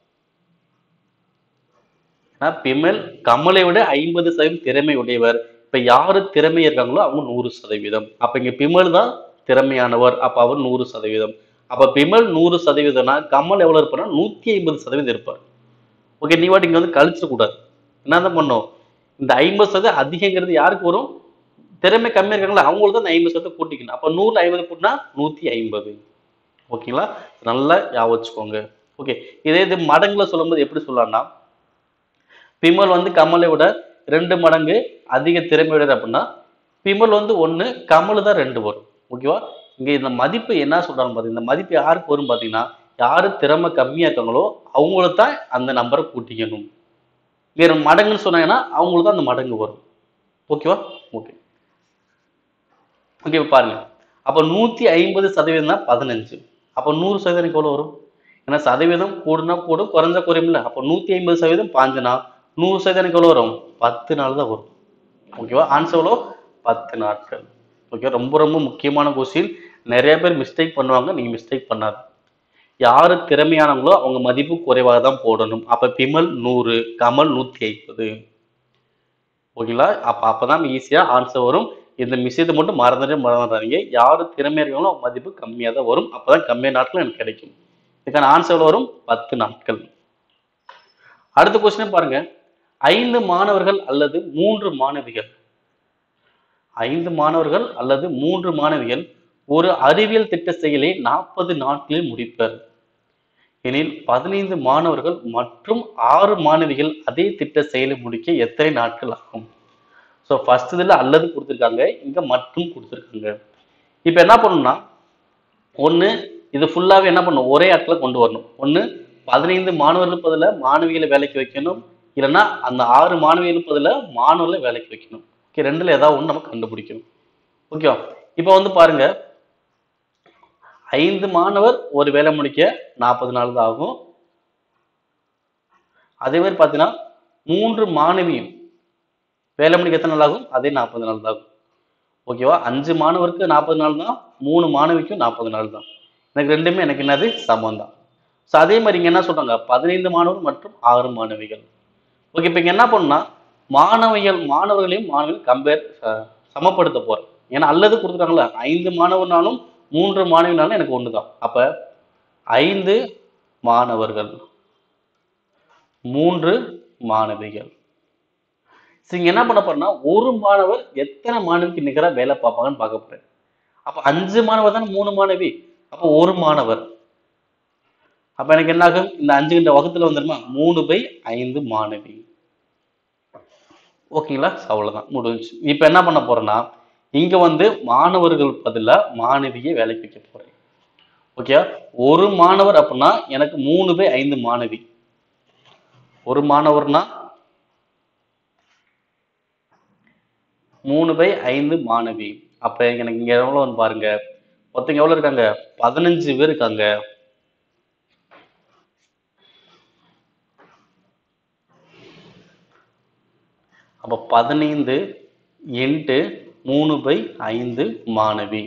ஏன்னா பிமல் கமலை விட ஐம்பது சதவீதம் திறமை உடையவர் இப்ப யாரு திறமை இருக்காங்களோ அவங்க நூறு சதவீதம் அப்ப இங்க பிமல் தான் திறமையானவர் அப்ப அவர் நூறு சதவீதம் அப்ப பிமல் நூறு சதவீதம்னா கமல் எவ்வளவு இருப்பார்னா நூத்தி ஐம்பது சதவீதம் இருப்பார் ஓகே நீ வாட்டி இங்க வந்து கழிச்சிட கூடாது என்னதான் பண்ணும் இந்த ஐம்பது சதவீதம் அதிகங்கிறது யாருக்கு வரும் திறமை கம்மியா இருக்காங்களா அவங்களுக்கு தான் இந்த ஐம்பது சதவீதம் கூட்டிக்கணும் அப்ப நூறுல ஐம்பது கூட்டினா நூத்தி ஐம்பது ஓகேங்களா நல்லா ஞாபகம் வச்சுக்கோங்க ஓகே இதே இது மடங்குல சொல்லும்போது எப்படி சொல்லலாம்னா பிமல் வந்து கமலை விட ரெண்டு மடங்கு அதிக திறமையுடையது அப்படின்னா பிமல் வந்து ஒண்ணு கமல் தான் ரெண்டு வரும் ஓகேவா இங்க இந்த மதிப்பு என்ன சொல்றாங்க பாத்தீங்க இந்த மதிப்பு யாருக்கு வரும் பாத்தீங்கன்னா யாரு திறமை கம்மியா இருக்காங்களோ அவங்களுக்கு தான் அந்த நம்பரை கூட்டிக்கணும் வேற மடங்குன்னு சொன்னாங்கன்னா அவங்களுக்கு தான் அந்த மடங்கு வரும் ஓகேவா ஓகே ஓகே பாருங்க அப்ப நூத்தி ஐம்பது சதவீதம் தான் பதினஞ்சு அப்ப நூறு சதவீதம் எனக்கு எவ்வளவு வரும் ஏன்னா சதவீதம் கூடுனா கூடும் குறைஞ்சா குறையும்ல அப்ப நூத்தி ஐம்பது சதவீதம் பாஞ்சுனா நூறு சதவீதம் எனக்கு எவ்வளவு வரும் பத்து நாள் தான் வரும் ஓகேவா ஆன்சர் எவ்வளோ பத்து நாட்கள் ஓகே ரொம்ப ரொம்ப முக்கியமான கொஸ்டின் நிறைய பேர் மிஸ்டேக் பண்ணுவாங்க நீங்க மிஸ்டேக் பண்ணாது யாரு திறமையானவங்களோ அவங்க மதிப்பு குறைவாக தான் போடணும் அப்ப பிமல் நூறு கமல் நூத்தி ஐம்பது ஓகேங்களா அப்ப அப்பதான் ஈஸியா ஆன்சர் வரும் இந்த விஷயத்தை மட்டும் மறந்துட்டே மறந்துடாதீங்க யாரு திறமையா இருக்காங்களோ அவங்க மதிப்பு கம்மியா தான் வரும் அப்பதான் கம்மியான நாட்கள் எனக்கு கிடைக்கும் இதுக்கான ஆன்சர் எவ்வளவு வரும் பத்து நாட்கள் அடுத்த கொஸ்டின் பாருங்க ஐந்து மாணவர்கள் அல்லது மூன்று மாணவிகள் ஐந்து மாணவர்கள் அல்லது மூன்று மாணவிகள் ஒரு அறிவியல் திட்ட செயலை நாற்பது நாட்களில் முடிப்பர் எனில் பதினைந்து மாணவர்கள் மற்றும் ஆறு மாணவிகள் அதே திட்ட செயலை முடிக்க எத்தனை நாட்கள் ஆகும் ஸோ ஃபர்ஸ்ட் இதில் அல்லது கொடுத்துருக்காங்க இங்க மற்றும் கொடுத்துருக்காங்க இப்போ என்ன பண்ணணும்னா ஒன்று இது ஃபுல்லாகவே என்ன பண்ணணும் ஒரே இடத்துல கொண்டு வரணும் ஒன்று பதினைந்து மாணவர்கள் பதில மாணவிகளை வேலைக்கு வைக்கணும் இல்லைன்னா அந்த ஆறு மாணவிகள் பதில மாணவர்களை வேலைக்கு வைக்கணும் ஓகே ரெண்டுல ஏதாவது ஒன்று நம்ம கண்டுபிடிக்கணும் ஓகேவா இப்போ வந்து பாருங்க ஐந்து மாணவர் ஒரு வேலை முடிக்க நாற்பது நாள் தான் ஆகும் அதே மாதிரி பார்த்தீங்கன்னா மூன்று மாணவியும் வேலை முடிக்க எத்தனை நாள் ஆகும் அதே நாற்பது நாள் தான் ஆகும் ஓகேவா அஞ்சு மாணவருக்கு நாற்பது நாள் தான் மூணு மாணவிக்கும் நாற்பது நாள் தான் எனக்கு ரெண்டுமே எனக்கு என்னது சமம் தான் ஸோ அதே மாதிரி இங்க என்ன சொல்றாங்க பதினைந்து மாணவர் மற்றும் ஆறு மாணவிகள் ஓகே இப்போ இங்க என்ன பண்ணா மாணவிகள் மாணவர்களையும் மாணவிகள் கம்பேர் சமப்படுத்த போறேன் ஏன்னா அல்லது கொடுத்துருக்காங்களா ஐந்து மாணவர்னாலும் மூன்று மாணவினாலும் எனக்கு ஒன்று தான் அப்ப ஐந்து மாணவர்கள் மூன்று மாணவிகள் சரி இங்க என்ன பண்ண போறேன்னா ஒரு மாணவர் எத்தனை மாணவிக்கு நிகரா வேலை பார்ப்பாங்கன்னு பார்க்க போறேன் அப்ப அஞ்சு மாணவர் தானே மூணு மாணவி அப்ப ஒரு மாணவர் அப்ப எனக்கு என்ன ஆகும் இந்த அஞ்சு கிட்ட வகுத்துல வந்துருமா மூணு பை ஐந்து மாணவி ஓகேங்களா அவ்வளவுதான் முடிஞ்சு இப்ப என்ன பண்ண போறேன்னா இங்க வந்து மாணவர்கள் பதிலா மாணவியை வேலைக்கு வைக்க போறேன் ஓகே ஒரு மாணவர் அப்படின்னா எனக்கு மூணு பை ஐந்து மாணவி ஒரு மாணவர்னா மூணு பை ஐந்து மாணவி அப்ப எனக்கு இங்க எவ்வளவு பாருங்க மொத்தம் எவ்வளவு இருக்காங்க பதினஞ்சு பேர் இருக்காங்க அப்ப பதினைந்து இன்ட்டு மூணு பை ஐந்து மாணவி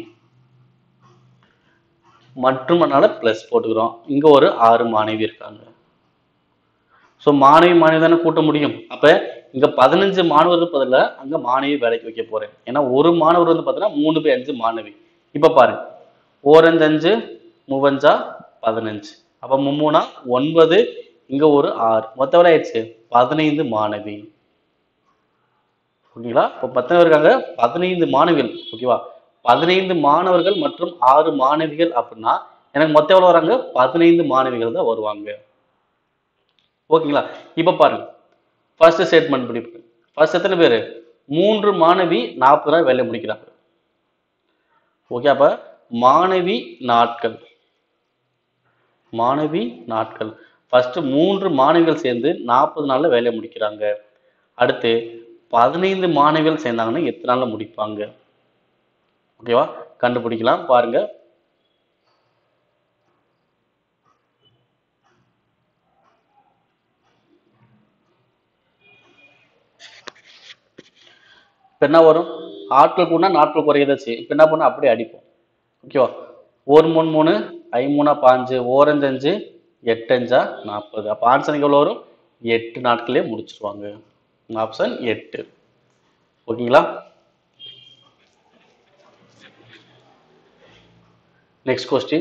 மற்றும் அதனால பிளஸ் போட்டுக்கிறோம் இங்க ஒரு ஆறு மாணவி இருக்காங்க ஸோ மாணவி மாணவி தானே கூட்ட முடியும் அப்ப இங்க பதினஞ்சு மாணவர்கள் பதிலா அங்க மாணவி வேலைக்கு வைக்க போறேன் ஏன்னா ஒரு மாணவர் வந்து பார்த்தீங்கன்னா மூணு பை அஞ்சு மாணவி இப்ப பாருங்க ஓரஞ்சு அஞ்சு மூவஞ்சா பதினஞ்சு அப்ப மும்மூணா ஒன்பது இங்க ஒரு ஆறு மொத்தம் எவ்வளவு ஆயிடுச்சு பதினைந்து மாணவி ஓகேங்களா இப்போ பத்து இருக்காங்க பதினைந்து மாணவிகள் ஓகேவா பதினைந்து மாணவர்கள் மற்றும் ஆறு மாணவிகள் அப்படின்னா எனக்கு மொத்தம் எவ்வளவு வராங்க பதினைந்து மாணவிகள் தான் வருவாங்க ஓகேங்களா இப்ப பாருங்க ஃபர்ஸ்ட் ஸ்டேட்மெண்ட் படிப்பு ஃபர்ஸ்ட் எத்தனை பேர் மூன்று மாணவி நாற்பது நாள் வேலை முடிக்கிறாங்க ஓகே அப்ப மாணவி நாட்கள் மாணவி நாட்கள் ஃபர்ஸ்ட் மூன்று மாணவிகள் சேர்ந்து நாற்பது நாள்ல வேலையை முடிக்கிறாங்க அடுத்து பதினைந்து மாணவிகள் சேர்ந்தாங்கன்னா எத்தனை நாள்ல முடிப்பாங்க ஓகேவா கண்டுபிடிக்கலாம் பாருங்க இப்போ என்ன வரும் ஆட்கள் கூடனா நாட்கள் குறையதாச்சு இப்போ என்ன பண்ண அப்படியே அடிப்போம் ஓகேவா ஒரு மூணு மூணு ஐ மூணா பாஞ்சு ஓரஞ்சு அஞ்சு எட்டு அஞ்சா நாற்பது அப்போ ஆன்சருக்கு எவ்வளோ வரும் எட்டு நாட்களே முடிச்சிருவாங்க ஆப்ஷன் எட்டு ஓகேங்களா நெக்ஸ்ட் கொஸ்டின்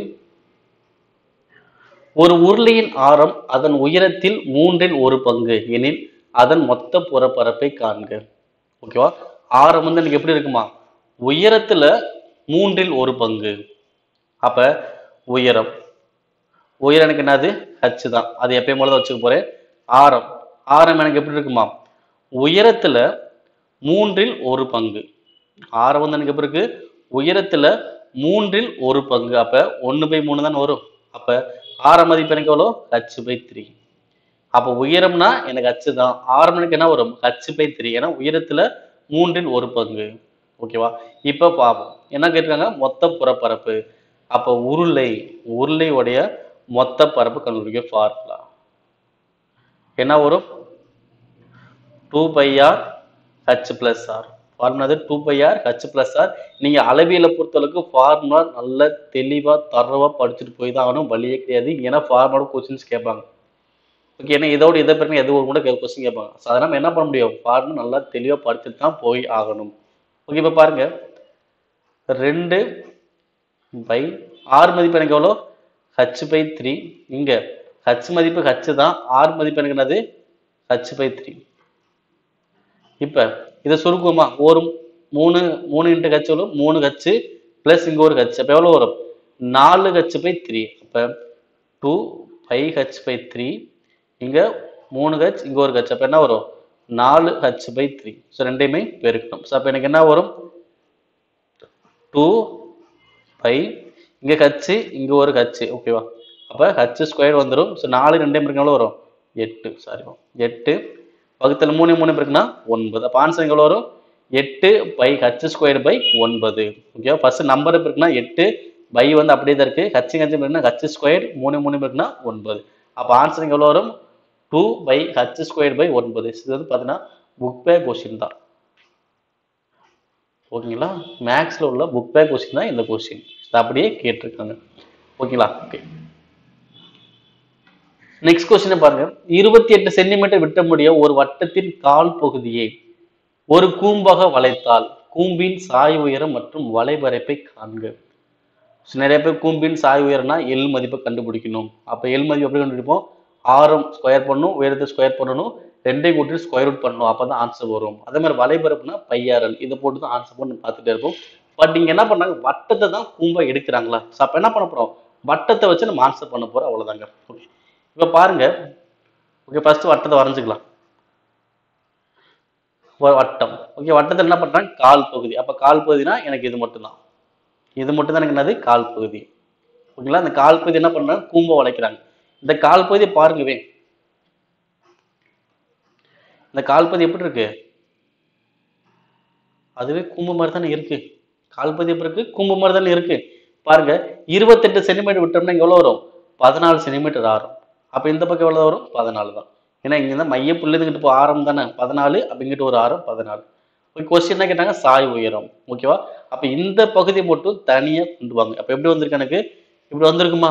ஒரு உருளையின் ஆரம் அதன் உயரத்தில் மூன்றில் ஒரு பங்கு எனில் அதன் மொத்த புறப்பரப்பை காண்க ஓகேவா ஆரம் வந்து எனக்கு எப்படி இருக்குமா உயரத்துல மூன்றில் ஒரு பங்கு அப்ப உயரம் உயரம் எனக்கு என்னது ஹச் தான் அது எப்பயும் போல தான் வச்சுக்க போறேன் ஆரம் ஆரம் எனக்கு எப்படி இருக்குமா உயரத்துல மூன்றில் ஒரு பங்கு ஆரம் வந்து எனக்கு எப்படி இருக்கு உயரத்துல மூன்றில் ஒரு பங்கு அப்ப ஒன்னு பை மூணு தானே வரும் அப்ப ஆரம் மதிப்பு எனக்கு எவ்வளோ ஹச் பை த்ரீ அப்ப உயரம்னா எனக்கு ஹச் தான் ஆரம் எனக்கு என்ன வரும் ஹச் பை த்ரீ ஏன்னா உயரத்துல மூன்றில் ஒரு பங்கு ஓகேவா இப்ப பாப்போம் என்ன கேட்டிருக்காங்க மொத்த புறப்பரப்பு அப்ப உருளை உருளையுடைய மொத்த பரப்பு கண்டுபிடிக்க ஃபார்முலா என்ன வரும் two by R H plus R formula two by R H plus R நீங்க அளவியலை பொறுத்தளவுக்கு ஃபார்முலா நல்ல தெளிவா தரவா படிச்சுட்டு போய் தான் ஆகணும் வழியே கிடையாது ஏன்னா ஃபார்முலா கொஸ்டின்ஸ் கேட்பாங்க ஓகே ஏன்னா இதோட இதை பிறகு எது ஒரு கூட கொஸ்டின் கேட்பாங்க ஸோ அதை நம்ம என்ன பண்ண முடியும் ஃபார்முலா நல்லா தெளிவா படிச்சுட்டு தான் போய் ஆகணும் ஓகே இப்போ பாருங்க ரெண்டு பை ஆர் மதிப்பு எனக்கு எவ்வளோ ஹச் பை த்ரீ இங்க ஹச் மதிப்பு ஹச் தான் ஆர் மதிப்பு எனக்கு என்னது ஹச் பை த்ரீ இப்ப இதை சுருக்குமா ஒரு மூணு மூணு இன்ட்டு ஹச் எவ்வளோ மூணு ஹச் பிளஸ் இங்க ஒரு ஹச் அப்ப எவ்வளவு வரும் நாலு ஹச் பை த்ரீ அப்ப two five H by three இங்க மூணு ஹச் இங்க ஒரு ஹச் அப்ப என்ன வரும் நாலு ஹச் பை த்ரீ ஸோ ரெண்டையுமே பெருக்கணும் ஸோ அப்ப எனக்கு என்ன வரும் டூ ஃபைவ் இங்க ஹச் இங்க ஒரு ஹச் ஓகேவா அப்போ ஹச் ஸ்கொயர் வந்துடும் ஸோ நாலு ரெண்டே பேருக்கு எவ்வளோ வரும் எட்டு சாரி எட்டு பக்கத்தில் மூணு மூணு பேருக்குன்னா ஒன்பது அப்போ ஆன்சர் எவ்வளோ வரும் எட்டு பை ஹச் ஸ்கொயர் பை ஒன்பது ஓகேவா ஃபர்ஸ்ட் நம்பர் இருக்குன்னா எட்டு பை வந்து அப்படியே தான் இருக்கு ஹச் ஹச் இருக்குன்னா ஹச் ஸ்கொயர் மூணு மூணு இருக்குன்னா ஒன்பது அப்போ ஆன்சர் எவ்வளோ வரும் two by H square by ஒன்பது இது வந்து பார்த்தீங்கன்னா புக் பே கொஸ்டின் தான் ஓகேங்களா மேக்ஸில் உள்ள புக் பே கொஸ்டின் தான் இந்த கொஸ்டின் அப்படியே கேட்டிருக்காங்க ஓகேங்களா ஓகே நெக்ஸ்ட் கொஸ்டின் பாருங்க இருபத்தி எட்டு சென்டிமீட்டர் விட்ட முடிய ஒரு வட்டத்தின் கால் பகுதியை ஒரு கூம்பாக வளைத்தால் கூம்பின் சாய் உயரம் மற்றும் வளைவரைப்பை காண்க So, நிறைய பேர் கூம்பின் சாய் உயரம்னா எல் மதிப்பை கண்டுபிடிக்கணும் அப்ப எல் மதிப்பு எப்படி கண்டுபிடிப்போம் ஆரம் ஸ்கொயர் பண்ணணும் உயரத்தை ஸ்கொயர் பண்ணணும் ரெண்டையும் கூட்டி ஸ்கொயர் ரூட் பண்ணணும் அப்பதான் ஆன்சர் வரும் அதே மாதிரி வளைபரப்புனா பையாரல் இதை போட்டு தான் ஆன்சர் பண்ணி பார்த்துட்டே இருப்போம் பட் இங்க என்ன பண்ணாங்க வட்டத்தை தான் கூம்பா எடுக்கிறாங்களா ஸோ அப்ப என்ன பண்ண போறோம் வட்டத்தை வச்சு நம்ம ஆன்சர் பண்ண போறோம் அவ்வளவுதாங்க ஓகே இப்ப பாருங்க ஓகே ஃபர்ஸ்ட் வட்டத்தை வரைஞ்சுக்கலாம் வ- வட்டம் ஓகே வட்டத்தில் என்ன பண்றாங்க கால் பகுதி அப்ப கால் பகுதினா எனக்கு இது மட்டும்தான் இது மட்டும் தான் எனக்கு என்னது கால் பகுதி ஓகேங்களா அந்த கால் பகுதி என்ன பண்றாங்க கூம்ப வளைக்கிறாங்க இந்த கால் பகுதி பாருங்கவே இந்த கால் பகுதி எப்படி இருக்கு அதுவே கூம்பு மாதிரி தானே இருக்கு கால் பகுதி எப்படி இருக்கு கூம்பு மாதிரி தானே இருக்கு பாருங்க இருபத்தெட்டு சென்டிமீட்டர் விட்டோம்னா இங்க எவ்வளவு வரும் பதினாலு சென்டிமீட்டர் ஆறும் அப்ப இந்த பக்கம் எவ்வளவு வரும் பதினாலு தான் ஏன்னா இங்க இருந்தா மைய புள்ளிதுங்கிட்டு இப்போ ஆரம் தானே பதினாலு அப்படிங்கிட்டு ஒரு ஆரம் பதினாலு கொஸ்டின் என்ன கேட்டாங்க சாய் உயரம் ஓகேவா அப்ப இந்த பகுதி மட்டும் தனியா கொண்டு வாங்க அப்ப எப்படி வந்திருக்கு எனக்கு இப்படி வந்திருக்குமா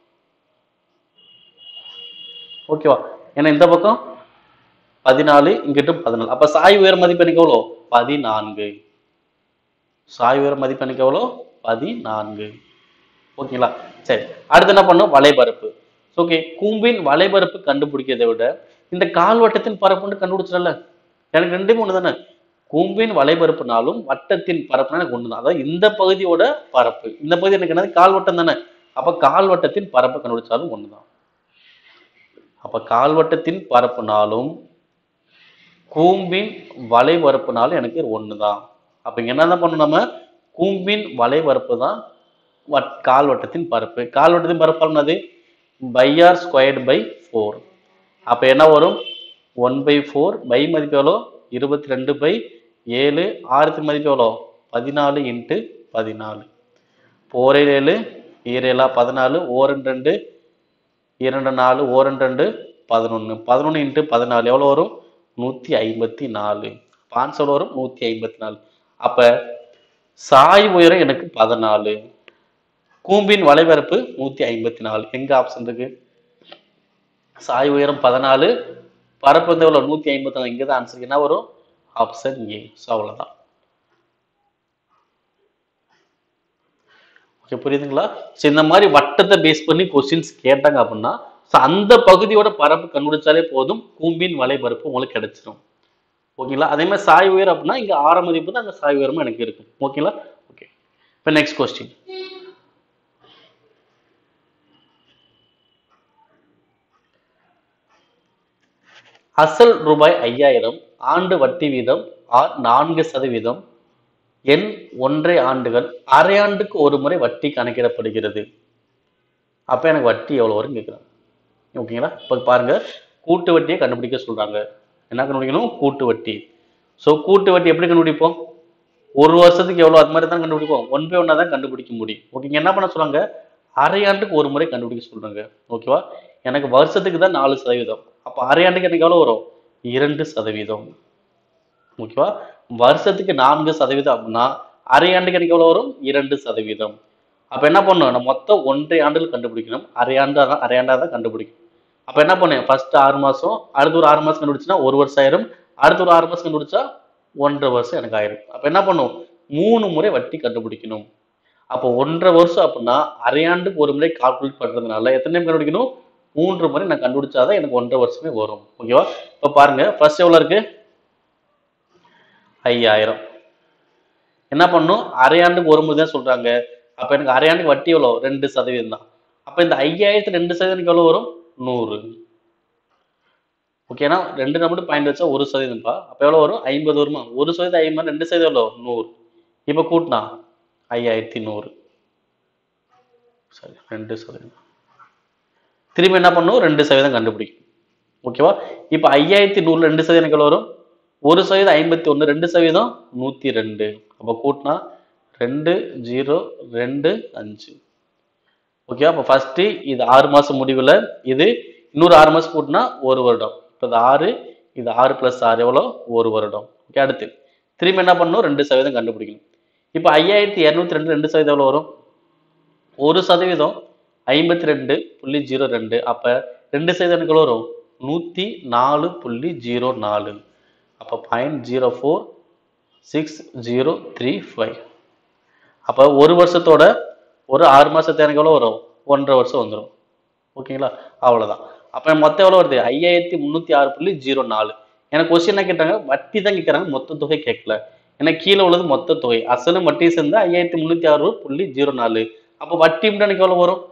ஓகேவா ஏன்னா இந்த பக்கம் பதினாலு இங்கிட்டு பதினாலு அப்ப சாய் உயர மதிப்பு எனக்கு எவ்வளோ பதினான்கு சாய் உயர மதிப்பு எனக்கு எவ்வளோ பதினான்கு ஓகேங்களா சரி அடுத்து என்ன பண்ணும் வலைபரப்பு ஓகே கூம்பின் வலைபரப்பு கண்டுபிடிக்கிறதை விட இந்த கால்வட்டத்தின் பரப்புன்னு கண்டுபிடிச்சிடல எனக்கு ரெண்டுமே ஒன்று தானே கூம்பின் வலைபரப்புனாலும் வட்டத்தின் பரப்புனா எனக்கு ஒன்று தான் அதாவது இந்த பகுதியோட பரப்பு இந்த பகுதி எனக்கு என்னது கால்வட்டம் தானே அப்ப கால்வட்டத்தின் பரப்பை கண்டுபிடிச்சாலும் ஒன்று தான் அப்ப கால்வட்டத்தின் பரப்புனாலும் கூம்பின் வலைபரப்புனாலும் எனக்கு ஒன்று தான் அப்ப இங்க என்னதான் பண்ணணும் நம்ம கூம்பின் வலைபரப்பு தான் வட் கால்வட்டத்தின் பரப்பு கால்வட்டத்தின் பரப்பு என்னது pi R squared by four அப்ப என்ன வரும் ஒன் பை ஃபோர் பை மதிப்பு எவ்வளோ இருபத்தி ரெண்டு பை ஏழு ஆயிரத்தி மதிப்பு எவ்வளோ பதினாலு இன்ட்டு பதினாலு ஃபோர் ஏழு ஈரேழா பதினாலு ஓரண்டு ரெண்டு இரண்டு நாலு ஓரண்டு ரெண்டு பதினொன்று பதினொன்று இன்ட்டு பதினாலு எவ்வளோ வரும் நூற்றி ஐம்பத்தி நாலு ஆன்சர் வரும் நூற்றி ஐம்பத்தி நாலு அப்போ சாய் உயரம் எனக்கு பதினாலு கூம்பின் வலைபரப்பு நூற்றி ஐம்பத்தி நாலு எங்க ஆப்ஷன் இருக்கு சாய் உயரம் பதினாலு பரப்பு வந்து எவ்வளோ நூற்றி ஐம்பத்தி நாலு இங்கே தான் ஆன்சர் என்ன வரும் ஆப்ஷன் ஏ ஸோ அவ்வளோதான் ஓகே புரியுதுங்களா ஸோ இந்த மாதிரி வட்டத்தை பேஸ் பண்ணி கொஸ்டின்ஸ் கேட்டாங்க அப்படின்னா ஸோ அந்த பகுதியோட பரப்பு கண்டுபிடிச்சாலே போதும் கூம்பின் வலைபரப்பு உங்களுக்கு கிடைச்சிரும் ஓகேங்களா அதே மாதிரி சாய் உயரம் அப்படின்னா இங்க ஆர மதிப்பு தான் அங்கே சாய் உயரமும் எனக்கு இருக்கும் ஓகேங்களா ஓகே இப்போ நெக்ஸ்ட் கொஸ்டின் அசல் ரூபாய் ஐயாயிரம் ஆண்டு வட்டி வீதம் ஆர் நான்கு சதவீதம் எண் ஒன்றை ஆண்டுகள் அரை ஆண்டுக்கு ஒரு முறை வட்டி கணக்கிடப்படுகிறது அப்ப எனக்கு வட்டி எவ்வளவு வரும் கேட்குறாங்க ஓகேங்களா இப்போ பாருங்க கூட்டு வட்டியை கண்டுபிடிக்க சொல்றாங்க என்ன கண்டுபிடிக்கணும் கூட்டு வட்டி ஸோ கூட்டு வட்டி எப்படி கண்டுபிடிப்போம் ஒரு வருஷத்துக்கு எவ்வளோ அது மாதிரி தான் கண்டுபிடிப்போம் ஒன் பை ஒன்னா தான் கண்டுபிடிக்க முடியும் ஓகேங்க என்ன பண்ண சொல்றாங்க அரை ஆண்டுக்கு ஒரு முறை கண்டுபிடிக்க சொல்றாங்க ஓகேவா எனக்கு வருஷத்துக்கு தான் நாலு சதவீதம் அப்போ அரை ஆண்டுக்கு எனக்கு எவ்வளோ வரும் இரண்டு சதவீதம் ஓகேவா வருஷத்துக்கு நான்கு சதவீதம் அப்படின்னா அரை ஆண்டுக்கு எனக்கு எவ்வளோ வரும் இரண்டு சதவீதம் அப்போ என்ன பண்ணணும் நம்ம மொத்தம் ஒன்றரை ஆண்டுகள் கண்டுபிடிக்கணும் அரை ஆண்டா தான் அரை ஆண்டா தான் கண்டுபிடிக்கணும் அப்போ என்ன பண்ணுவேன் ஃபர்ஸ்ட் ஆறு மாசம் அடுத்து ஒரு ஆறு மாசம் கண்டுபிடிச்சுன்னா ஒரு வருஷம் ஆயிரும் அடுத்து ஒரு ஆறு மாசம் கண்டுபிடிச்சா ஒன்றரை வருஷம் எனக்கு ஆயிரும் அப்போ என்ன பண்ணும் மூணு முறை வட்டி கண்டுபிடிக்கணும் அப்போ ஒன்றரை வருஷம் அப்படின்னா அரையாண்டுக்கு ஒரு முறை கால்குலேட் பண்றதுனால எத்தனை டைம் கண்டுபிடிக்கணும் மூன்று முறை நான் கண்டுபிடிச்சாதான் எனக்கு ஒன்றரை வருஷமே வரும் ஓகேவா இப்போ பாருங்க ஃபர்ஸ்ட் எவ்வளோ இருக்கு ஐயாயிரம் என்ன பண்ணும் அரையாண்டுக்கு ஒரு முறை தான் சொல்றாங்க அப்ப எனக்கு அரையாண்டுக்கு வட்டி எவ்வளோ ரெண்டு சதவீதம் தான் அப்ப இந்த ஐயாயிரத்து ரெண்டு சதவீதம் எவ்வளோ வரும் நூறு ஓகேனா ரெண்டு நம்பர் பாயிண்ட் வச்சா ஒரு சதவீதம்ப்பா அப்ப எவ்வளோ வரும் ஐம்பது வருமா ஒரு சதவீதம் ஐம்பது ரெண்டு சதவீதம் எவ்வளோ நூறு இப்போ கூட்டினா ஐயாயிரத்தி நூறு சரி ரெண்டு சதவீதம் திரும்பி என்ன பண்ணும் ரெண்டு சதவீதம் கண்டுபிடிக்கும் ஓகேவா இப்போ ஐயாயிரத்தி நூறுல ரெண்டு சதவீதம் எனக்கு எவ்வளவு வரும் ஒரு சதவீதம் ஐம்பத்தி ஒன்று ரெண்டு சதவீதம் நூற்றி ரெண்டு அப்போ கூட்டினா ரெண்டு ஜீரோ ரெண்டு அஞ்சு ஓகே அப்போ ஃபர்ஸ்ட் இது ஆறு மாசம் முடிவில் இது இன்னொரு ஆறு மாசம் கூட்டினா ஒரு வருடம் இப்போ இது ஆறு இது ஆறு ப்ளஸ் ஆறு எவ்வளோ ஒரு வருடம் ஓகே அடுத்து திரும்பி என்ன பண்ணணும் ரெண்டு சதவீதம் கண்டுபிடிக்கணும் இப்போ ஐயாயிரத்தி இரநூத்தி ரெண்டு ரெண்டு சதவீதம் எவ்வளோ வரும் ஒரு சதவீதம் ஐம்பத்தி ரெண்டு புள்ளி ஜீரோ ரெண்டு அப்போ ரெண்டு சதவீதம் எனக்கு எவ்வளோ வரும் நூற்றி நாலு புள்ளி ஜீரோ நாலு அப்போ point zero four six zero three five அப்போ ஒரு வருஷத்தோட ஒரு ஆறு மாசத்து எனக்கு எவ்வளோ வரும் ஒன்றரை வருஷம் வந்துடும் ஓகேங்களா அவ்வளோதான் அப்போ மொத்தம் எவ்வளோ வருது ஐயாயிரத்தி முந்நூற்றி ஆறு புள்ளி ஜீரோ நாலு எனக்கு கொஸ்டின் என்ன கேட்டாங்க வட்டி தான் கேட்குறாங்க மொத்த தொகை கேட்கல ஏன்னா கீழே உள்ளது மொத்த தொகை அசலும் வட்டி சேர்ந்து ஐயாயிரத்தி முந்நூற்றி ஆறு புள்ளி ஜீரோ நாலு அப்போ வட்டி மட்டும் எனக்கு எவ்வளோ வரும்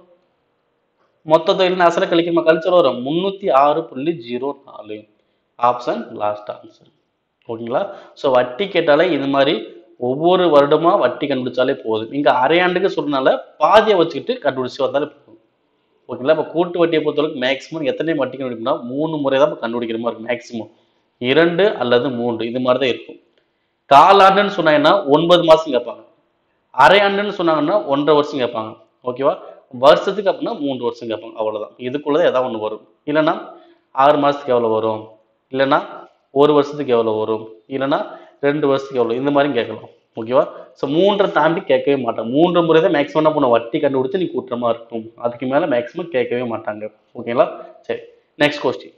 மொத்த தொகையில் அசலை கழிக்கணுமா கழிச்சல் வரும் முந்நூற்றி ஆறு புள்ளி ஜீரோ நாலு ஆப்ஷன் லாஸ்ட் ஆன்சர் ஓகேங்களா ஸோ வட்டி கேட்டாலே இது மாதிரி ஒவ்வொரு வருடமா வட்டி கண்டுபிடிச்சாலே போதும் இங்க அரையாண்டுக்கு சொல்றதுனால பாதியை வச்சுக்கிட்டு கண்டுபிடிச்சு வந்தாலே போதும் ஓகேங்களா இப்போ கூட்டு வட்டியை பொறுத்தளவுக்கு மேக்ஸிமம் எத்தனை வட்டி கண்டுபிடிக்கணும்னா மூணு முறை தான் கண்டுபிடிக்கிற மாதிரி இருக்கும் மேக்ஸிமம் இரண்டு அல்லது மூன்று இது மாதிரி தான் இருக்கும் காலாண்டுன்னு சொன்னாங்கன்னா ஒன்பது மாசம் கேட்பாங்க அரையாண்டுன்னு சொன்னாங்கன்னா ஒன்றரை வருஷம் கேட்பாங்க ஓகேவா வருஷத்துக்கு அப்படின்னா மூன்று வருஷம் கேட்பாங்க அவ்வளவுதான் இதுக்குள்ளதான் ஏதாவது ஒன்று வரும் இல்லைன்னா ஆறு மாசத்துக்கு எவ்வளவு வரும் இல்லைன்னா ஒரு வருஷத்துக்கு எவ்வளவு வரும் இல்லைன்னா ரெண்டு வருஷத்துக்கு எவ்வளவு இந்த மாதிரி கேட்கலாம் ஓகேவா ஸோ மூன்றை தாண்டி கேட்கவே மாட்டாங்க மூன்று முறை தான் மேக்ஸிமம் என்ன பண்ண வட்டி கண்டுபிடிச்சு நீ கூட்டுறமா இருக்கும் அதுக்கு மேல மேக்ஸிமம் கேட்கவே மாட்டாங்க ஓகேங்களா சரி நெக்ஸ்ட் கொஸ்டின்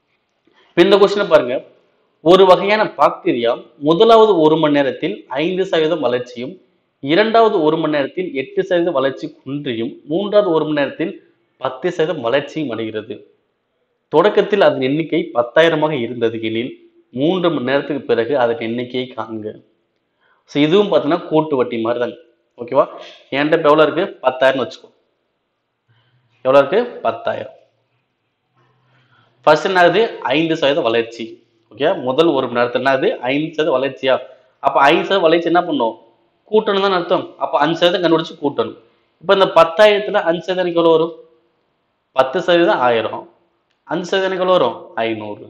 இந்த கொஸ்டினை பாருங்க ஒரு வகையான பாக்டீரியா முதலாவது ஒரு மணி நேரத்தில் ஐந்து சதவீதம் வளர்ச்சியும் இரண்டாவது ஒரு மணி நேரத்தில் எட்டு சதவீதம் வளர்ச்சி குன்றியும் மூன்றாவது ஒரு மணி நேரத்தில் பத்து சதவீதம் வளர்ச்சியும் அடைகிறது தொடக்கத்தில் அதன் எண்ணிக்கை பத்தாயிரமாக இருந்தது எனில் மூன்று மணி நேரத்துக்கு பிறகு அதன் எண்ணிக்கையை காண்க ஸோ இதுவும் பார்த்தீங்கன்னா கூட்டு வட்டி மாதிரி தாங்க ஓகேவா என்கிட்ட இப்போ எவ்வளோ இருக்கு பத்தாயிரம்னு வச்சுக்கோ எவ்வளோ இருக்கு பத்தாயிரம் ஃபர்ஸ்ட் என்னது ஐந்து சதவீத வளர்ச்சி ஓகே முதல் ஒரு மணி நேரத்தில் என்னது ஐந்து சதவீத வளர்ச்சியா அப்போ ஐந்து சதவீத வளர்ச்சி என்ன பண்ணும் கூட்டணும் தான் அர்த்தம் அப்போ அஞ்சு சதவீதம் கண்டுபிடிச்சு கூட்டணும் இப்போ இந்த பத்தாயிரத்துல அஞ்சு சதவீதம் எனக்கு எவ்வளோ வரும் பத்து சதவீதம் ஆயிரம் அஞ்சு சதவீதம் எனக்கு எவ்வளோ வரும் ஐநூறு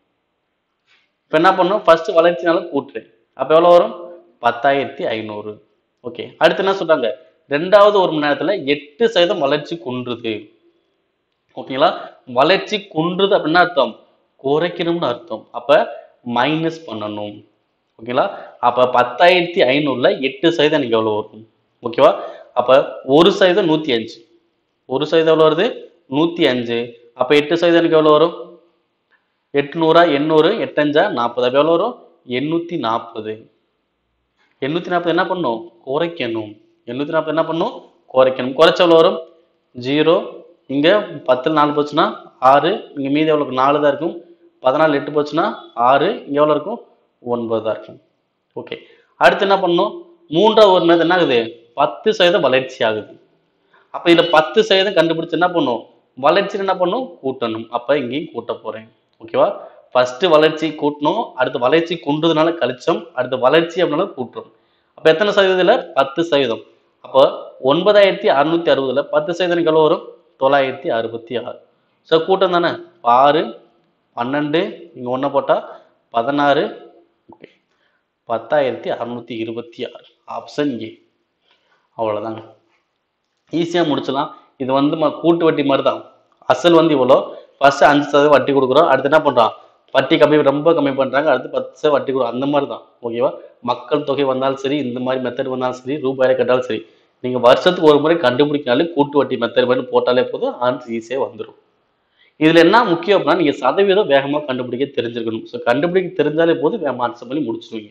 இப்போ என்ன பண்ணும் ஃபர்ஸ்ட் வளர்ச்சினால கூட்டுறேன் அப்போ எவ்வளோ வரும் பத்தாயிரத்தி ஐநூறு ஓகே அடுத்து என்ன சொல்றாங்க ரெண்டாவது ஒரு மணி நேரத்துல எட்டு சதவீதம் வளர்ச்சி குன்றுது ஓகேங்களா வளர்ச்சி குன்றுது அப்படின்னா அர்த்தம் குறைக்கணும்னு அர்த்தம் அப்ப மைனஸ் பண்ணணும் ஓகேங்களா அப்ப பத்தாயிரத்தி ஐநூறுல எட்டு சதவீதம் எனக்கு எவ்வளவு வரும் ஓகேவா அப்ப ஒரு சதவீதம் நூத்தி அஞ்சு ஒரு சதவீதம் எவ்வளவு வருது நூத்தி அஞ்சு அப்ப எட்டு சதவீதம் எனக்கு எவ்வளவு வரும் எட்நூறா எண்ணூறு எட்டஞ்சா நாற்பது அப்ப எவ்வளவு வரும் எண்ணூத்தி நாற்பது எண்ணூத்தி நாற்பது என்ன பண்ணும் குறைக்கணும் எண்ணூத்தி நாற்பது என்ன பண்ணும் குறைக்கணும் குறைச்ச எவ்வளவு வரும் ஜீரோ இங்க பத்துல நாலு போச்சுன்னா ஆறு இங்க மீதி எவ்வளவு நாலு தான் இருக்கும் பதினாலு எட்டு போச்சுன்னா ஆறு இங்க எவ்வளவு இருக்கும் ஒன்பது தான் இருக்கும் ஓகே அடுத்து என்ன பண்ணணும் மூன்றாவது ஒரு நேரத்தில் என்ன ஆகுது பத்து சதவீதம் வளர்ச்சி ஆகுது அப்ப இதுல பத்து சதவீதம் கண்டுபிடிச்சு என்ன பண்ணும் வளர்ச்சி என்ன பண்ணும் கூட்டணும் அப்ப இங்கேயும் கூட்ட போறேன் ஓகேவா ஃபர்ஸ்ட் வளர்ச்சி கூட்டணும் அடுத்து வளர்ச்சி குன்றதுனால கழிச்சோம் அடுத்து வளர்ச்சி அப்படின்னால கூட்டுறோம் அப்ப எத்தனை சதவீதத்துல பத்து சதவீதம் அப்போ ஒன்பதாயிரத்தி அறுநூத்தி அறுபதுல பத்து சதவீதம் எனக்கு எவ்வளவு வரும் தொள்ளாயிரத்தி அறுபத்தி ஆறு ஸோ கூட்டம் தானே ஆறு பன்னெண்டு இங்க ஒண்ணு போட்டா பதினாறு ஓகே பத்தாயிரத்தி அறுநூத்தி இருபத்தி ஆறு ஆப்ஷன் ஏ அவ்வளவுதாங்க ஈஸியா முடிச்சலாம் இது வந்து ம- கூட்டு வட்டி மாதிரி தான் அசல் வந்து இவ்வளோ ஃபர்ஸ்ட் அஞ்சு சதவீதம் வட்டி கொடுக்குறோம் அடுத்து என்ன பண்றோம் வட்டி கம்மி ரொம்ப கம்மி பண்றாங்க அடுத்து பத்து சதவீதம் வட்டி கொடுக்கும் அந்த மாதிரி தான் ஓகேவா மக்கள் தொகை வந்தாலும் சரி இந்த மாதிரி மெத்தட் வந்தாலும் சரி ரூபாயில கட்டாலும் சரி நீங்க வருஷத்துக்கு ஒரு முறை கண்டுபிடிக்கினாலே கூட்டு வட்டி மெத்தட் மாதிரி போட்டாலே போதும் ஆன்சர் ஈஸியா வந்துடும் இதுல என்ன முக்கியம் அப்படின்னா நீங்க சதவீதம் வேகமா கண்டுபிடிக்க தெரிஞ்சிருக்கணும் ஸோ கண்டுபிடிக்க தெரிஞ்சாலே போதும் வேகமா ஆன்சர் பண்ணி முடிச்சிருவீங்க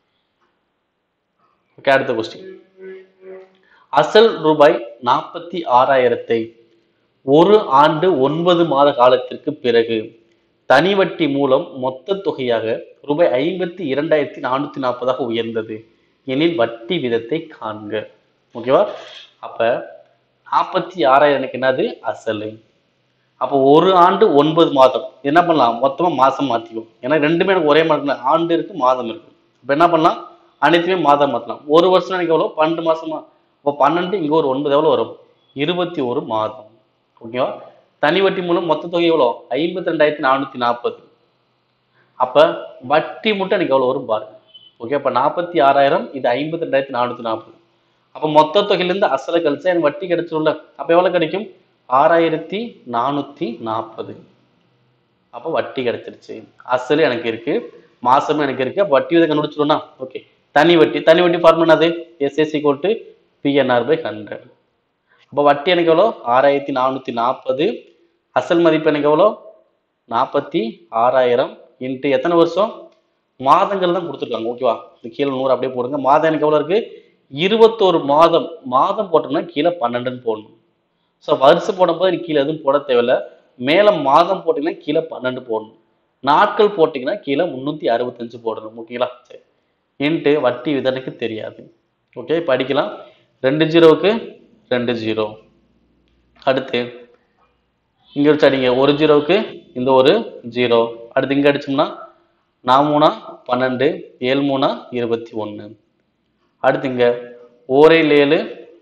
ஓகே அடுத்த கொஸ்டின் அசல் ரூபாய் நாற்பத்தி ஆறாயிரத்தை ஒரு ஆண்டு ஒன்பது மாத காலத்திற்கு பிறகு தனி வட்டி மூலம் மொத்த தொகையாக ரூபாய் ஐம்பத்தி இரண்டாயிரத்தி நானூத்தி நாற்பதாக உயர்ந்தது எனில் வட்டி விதத்தை காண்க ஓகேவா அப்ப நாற்பத்தி ஆறாயிரம் எனக்கு என்னது அசலு அப்போ ஒரு ஆண்டு ஒன்பது மாதம் என்ன பண்ணலாம் மொத்தமா மாசம் மாத்திக்குவோம் ஏன்னா ரெண்டுமே எனக்கு ஒரே மாதிரி இருக்கு. ஆண்டு இருக்கு மாதம் இருக்கு அப்ப என்ன பண்ணலாம் அனைத்துமே மாதம் மாத்தலாம் ஒரு வருஷம் எனக்கு எவ்வளவு பன்னெண்டு மாசமா அப்போ பன்னெண்டு இங்க ஒரு ஒன்பது எவ்வளவு வரும் இருபத்தி ஒரு மாதம் ஓகேவா தனி வட்டி மூலம் மொத்த தொகை எவ்வளோ ஐம்பத்தி ரெண்டாயிரத்தி நானூற்றி நாற்பது அப்போ வட்டி மட்டும் எனக்கு எவ்வளோ வரும் பாருங்க ஓகே அப்போ நாற்பத்தி ஆறாயிரம் இது ஐம்பத்தி ரெண்டாயிரத்தி நானூற்றி நாற்பது அப்போ மொத்த தொகையிலேருந்து அசலை கழிச்சா எனக்கு வட்டி கிடைச்சிரும்ல அப்போ எவ்வளோ கிடைக்கும் ஆறாயிரத்தி நானூற்றி நாற்பது அப்போ வட்டி கிடைச்சிருச்சு அசல் எனக்கு இருக்கு மாசமும் எனக்கு இருக்கு அப்போ வட்டி விதை கண்டுபிடிச்சிரும்னா ஓகே தனி வட்டி தனி வட்டி ஃபார்ம் என்னது எஸ்எஸ்சி கோட்டு பிஎன்ஆர் பை ஹண்ட்ரட் அப்போ வட்டி எனக்கு எவ்வளோ ஆறாயிரத்தி நானூற்றி நாற்பது அசல் மதிப்பு எனக்கு எவ்வளோ நாற்பத்தி ஆறாயிரம் இன்ட்டு எத்தனை வருஷம் மாதங்கள் தான் கொடுத்துருக்காங்க ஓகேவா இந்த கீழே நூறு அப்படியே போடுங்க மாதம் எனக்கு எவ்வளோ இருக்கு இருபத்தோரு மாதம் மாதம் போட்டோம்னா கீழே பன்னெண்டுன்னு போடணும் ஸோ வருஷம் போடும்போது நீ கீழே எதுவும் போட தேவையில்ல மேலே மாதம் போட்டிங்கன்னா கீழே பன்னெண்டு போடணும் நாட்கள் போட்டிங்கன்னா கீழே முந்நூற்றி அறுபத்தஞ்சு போடணும் ஓகேங்களா சரி இன்ட்டு வட்டி விதனுக்கு தெரியாது ஓகே படிக்கலாம் ரெண்டு ஜீரோவுக்கு ரெண்டு ஜீரோ அடுத்து இங்கே வச்சு அடிங்க ஒரு ஜீரோவுக்கு இந்த ஒரு ஜீரோ அடுத்து இங்கே அடிச்சோம்னா நான் மூணா பன்னெண்டு ஏழு மூணா இருபத்தி ஒன்று அடுத்து இங்கே ஓரேல் ஏழு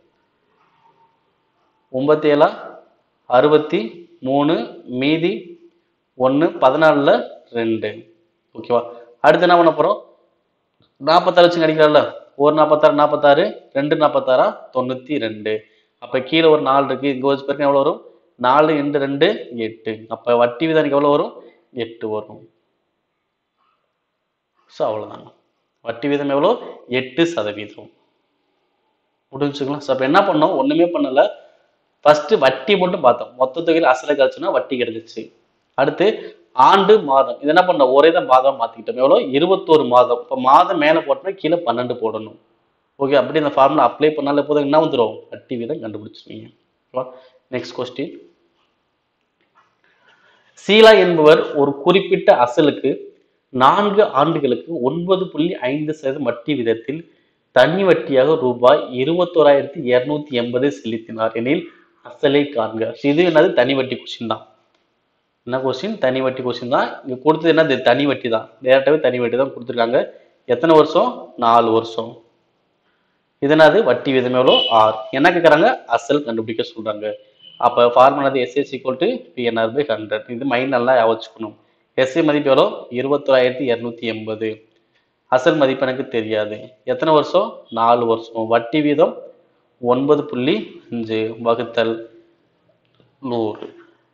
ஒன்பத்தி ஏழா அறுபத்தி மூணு மீதி ஒன்று பதினாலில் ரெண்டு ஓகேவா அடுத்து என்ன பண்ண போகிறோம் நாற்பத்தாறு வச்சு அடிக்கலாம்ல ஒரு நாற்பத்தாறு நாற்பத்தாறு ரெண்டு நாற்பத்தாறா தொண்ணூற்றி ரெண்டு அப்போ கீழே ஒரு நாலு இருக்குது இங்கே வச்சு பேருக்கு எவ்வளோ வரும் நாலு இண்டு ரெண்டு எட்டு அப்போ வட்டி விதம் எனக்கு எவ்வளோ வரும் எட்டு வரும் ஸோ அவ்வளோதாங்க வட்டி வீதம் எவ்வளோ எட்டு சதவீதம் முடிஞ்சுக்கலாம் ஸோ அப்போ என்ன பண்ணோம் ஒன்றுமே பண்ணலை ஃபர்ஸ்ட் வட்டி மட்டும் பார்த்தோம் மொத்த தொகையில் அசலை கழிச்சுன்னா வட்டி கிடைச்சிச்சு அடுத்து ஆண்டு மாதம் இது என்ன பண்ணோம் ஒரே தான் மாதம் மாற்றிக்கிட்டோம் எவ்வளோ இருபத்தோரு மாதம் இப்போ மாதம் மேலே போட்டோம்னா கீழே பன்னெண்டு போடணும் ஓகே அப்படி இந்த ஃபார்முலா அப்ளை பண்ணாலே போதும் என்ன வந்துடும் வட்டி வீதம் கண்டுபிடிச்சிருவீங்க ஓகேவா நெக்ஸ்ட் கொஸ்டின் சீலா என்பவர் ஒரு குறிப்பிட்ட அசலுக்கு நான்கு ஆண்டுகளுக்கு ஒன்பது புள்ளி ஐந்து சதவீதம் வட்டி விதத்தில் தனி வட்டியாக ரூபாய் இருபத்தோராயிரத்தி இருநூத்தி எண்பது செலுத்தினார் எனில் அசலை காண்க So இது என்னது தனி வட்டி கொஸ்டின் தான் என்ன கொஸ்டின் தனி வட்டி கொஸ்டின் தான் இங்க கொடுத்தது என்னது தனி வட்டி தான் டேரக்டாவே தனி வட்டி தான் கொடுத்துருக்காங்க எத்தனை வருஷம் நாலு வருஷம் இது என்னது வட்டி விதம் எவ்வளோ ஆறு என்ன கேட்குறாங்க அசல் கண்டுபிடிக்க சொல்றாங்க அப்போ ஃபார்முலாது SS equal to PNR by hundred இது மைண்ட் நல்லா ஞாபகம் வச்சுக்கணும் எஸ்சி மதிப்பு எவ்வளோ இருபத்தோராயிரத்தி இரநூத்தி எண்பது அசல் மதிப்பு எனக்கு தெரியாது எத்தனை வருஷம் நாலு வருஷம் வட்டி வீதம் ஒன்பது புள்ளி அஞ்சு வகுத்தல் நூறு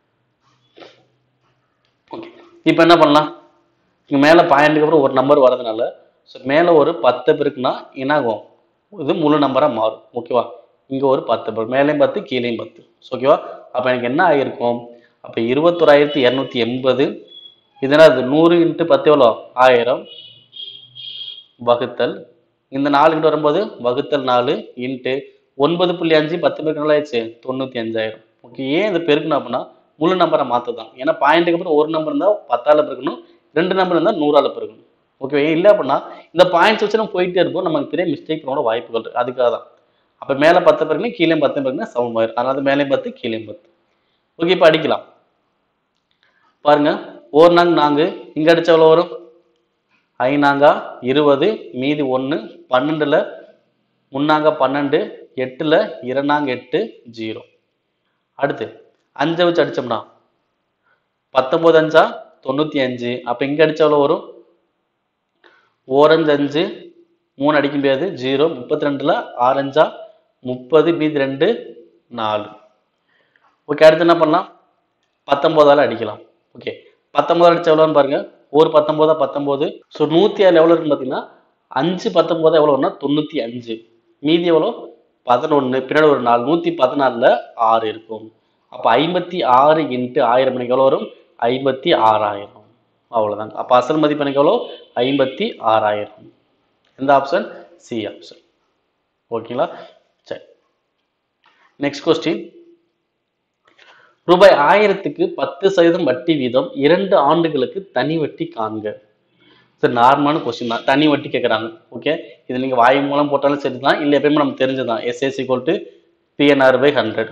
ஓகே இப்போ என்ன பண்ணலாம் இங்கே மேலே பாயிண்ட்டுக்கு அப்புறம் ஒரு நம்பர் வரதுனால ஸோ மேலே ஒரு பத்து பேருக்குன்னா என்னாகும் இது முழு நம்பராக மாறும் ஓகேவா இங்கே ஒரு பத்து பேர் மேலேயும் பத்து கீழேயும் பத்து ஸோ ஓகேவா அப்போ எனக்கு என்ன ஆகிருக்கும் அப்போ இருபத்தோராயிரத்தி இரநூத்தி எண்பது இதனால் அது நூறு இன்ட்டு பத்து எவ்வளோ ஆயிரம் வகுத்தல் இந்த நாலு கிட்ட வரும்போது வகுத்தல் நாலு இன்ட்டு ஒன்பது புள்ளி அஞ்சு பத்து பேருக்கு நல்லா ஆயிடுச்சு தொண்ணூற்றி அஞ்சாயிரம் ஓகே ஏன் இது பெருக்கணும் அப்படின்னா முழு நம்பரை மாற்ற தான் ஏன்னா பாயிண்ட்டுக்கு அப்புறம் ஒரு நம்பர் இருந்தால் பத்தால பெருக்கணும் ரெண்டு நம்பர் இருந்தால் நூறால பெருக்கணும் ஓகே இல்லை அப்படின்னா இந்த பாயிண்ட்ஸ் வச்சு நம்ம போயிட்டே இருப்போம் நமக்கு பெரிய மிஸ்டேக் பண்ணோட வாய்ப்புகள் இருக்கு அதுக்காக தான் அப்போ மேலே பத்து பேருக்குன்னு கீழே பத்து பேருக்குன்னா சமமாயிரும் அதனால மேலேயும் பத்து கீழே பத்து ஓகே இப்போ அடிக்கலாம் பாருங்க ஒரு நாங்க நான்கு இங்க அடிச்ச எவ்வளோ வரும் ஐநாங்கா இருபது மீதி ஒன்று பன்னெண்டுல முன்னாங்க பன்னெண்டு எட்டுல இரண்டாங்க எட்டு ஜீரோ அடுத்து அஞ்சை வச்சு அடிச்சோம்னா பத்தொன்பது அஞ்சா தொண்ணூத்தி அஞ்சு அப்ப இங்க அடிச்ச எவ்வளோ வரும் ஓரஞ்சு அஞ்சு மூணு அடிக்க முடியாது ஜீரோ முப்பத்தி ரெண்டுல ஆரஞ்சா முப்பது மீதி ரெண்டு நாலு ஓகே அடுத்து என்ன பண்ணலாம் பத்தொன்பதால அடிக்கலாம் ஓகே பத்தொன்பதால் அடிச்சா எவ்வளோன்னு பாருங்க ஒரு பத்தொன்பதா பத்தொன்பது ஸோ நூற்றி ஆறு எவ்வளோ இருக்குன்னு பார்த்தீங்கன்னா அஞ்சு பத்தொன்பதா எவ்வளோ வரும்னா தொண்ணூற்றி அஞ்சு மீதி எவ்வளோ பதினொன்று பின்னாடி ஒரு நாலு நூற்றி பதினாலில் ஆறு இருக்கும் அப்போ ஐம்பத்தி ஆறு இன்ட்டு ஆயிரம் மணிக்கு எவ்வளோ வரும் ஐம்பத்தி ஆறாயிரம் அவ்வளோதாங்க அப்போ அசல் மதிப்பு எனக்கு எவ்வளோ ஐம்பத்தி ஆறாயிரம் எந்த ஆப்ஷன் சி ஆப்ஷன் ஓகேங்களா சரி நெக்ஸ்ட் கொஸ்டின் ரூபாய் ஆயிரத்துக்கு பத்து சதவீதம் வட்டி வீதம் இரண்டு ஆண்டுகளுக்கு தனி வட்டி காண்க இது நார்மலான கொஸ்டின் தான் தனி வட்டி கேட்குறாங்க ஓகே இது நீங்கள் வாய் மூலம் போட்டாலும் சரி தான் இல்லை எப்பயுமே நம்ம தெரிஞ்சதான் SS equal to PNR by hundred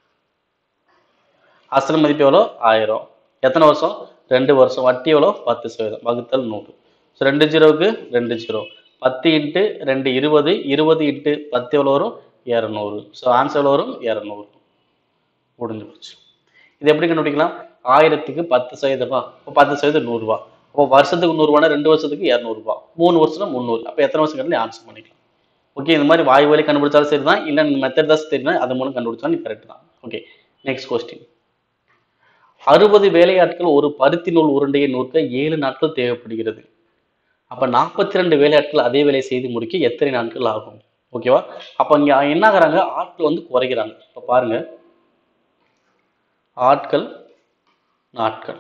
அசல் மதிப்பு எவ்வளோ ஆயிரம் எத்தனை வருஷம் ரெண்டு வருஷம் வட்டி எவ்வளோ பத்து சதவீதம் வகுத்தல் நூறு ஸோ ரெண்டு ஜீரோவுக்கு ரெண்டு ஜீரோ பத்து இன்ட்டு ரெண்டு இருபது இருபது இன்ட்டு பத்து எவ்வளோ வரும் இரநூறு ஸோ ஆன்சர் எவ்வளோ வரும் இரநூறு முடிஞ்சு போச்சு இது எப்படி கண்டுபிடிக்கலாம் ஆயிரத்துக்கு பத்து சதவீதமா இப்போ பத்து சதவீதம் நூறுரூவா அப்போ வருஷத்துக்கு நூறுரூவானா ரெண்டு வருஷத்துக்கு இரநூறுபா மூணு வருஷம்னா முந்நூறு அப்போ எத்தனை வருஷம் கட்டி ஆன்சர் பண்ணிக்கலாம் ஓகே இந்த மாதிரி வாய் வழி கண்டுபிடிச்சாலும் சரி தான் இல்லை மெத்தட் தான் தெரியும்னா அது மூலம் கண்டுபிடிச்சாலும் கரெக்ட் தான் ஓகே நெக்ஸ்ட் கொஸ்டின் அறுபது வேலையாட்கள் ஒரு பருத்தி நூல் உருண்டையை நூற்க ஏழு நாட்கள் தேவைப்படுகிறது அப்ப நாற்பத்தி ரெண்டு வேலையாட்கள் அதே வேலையை செய்து முடிக்க எத்தனை நாட்கள் ஆகும் ஓகேவா அப்ப இங்க என்ன ஆகுறாங்க ஆட்கள் வந்து குறைக்கிறாங்க இப்ப பாருங்க ஆட்கள் நாட்கள்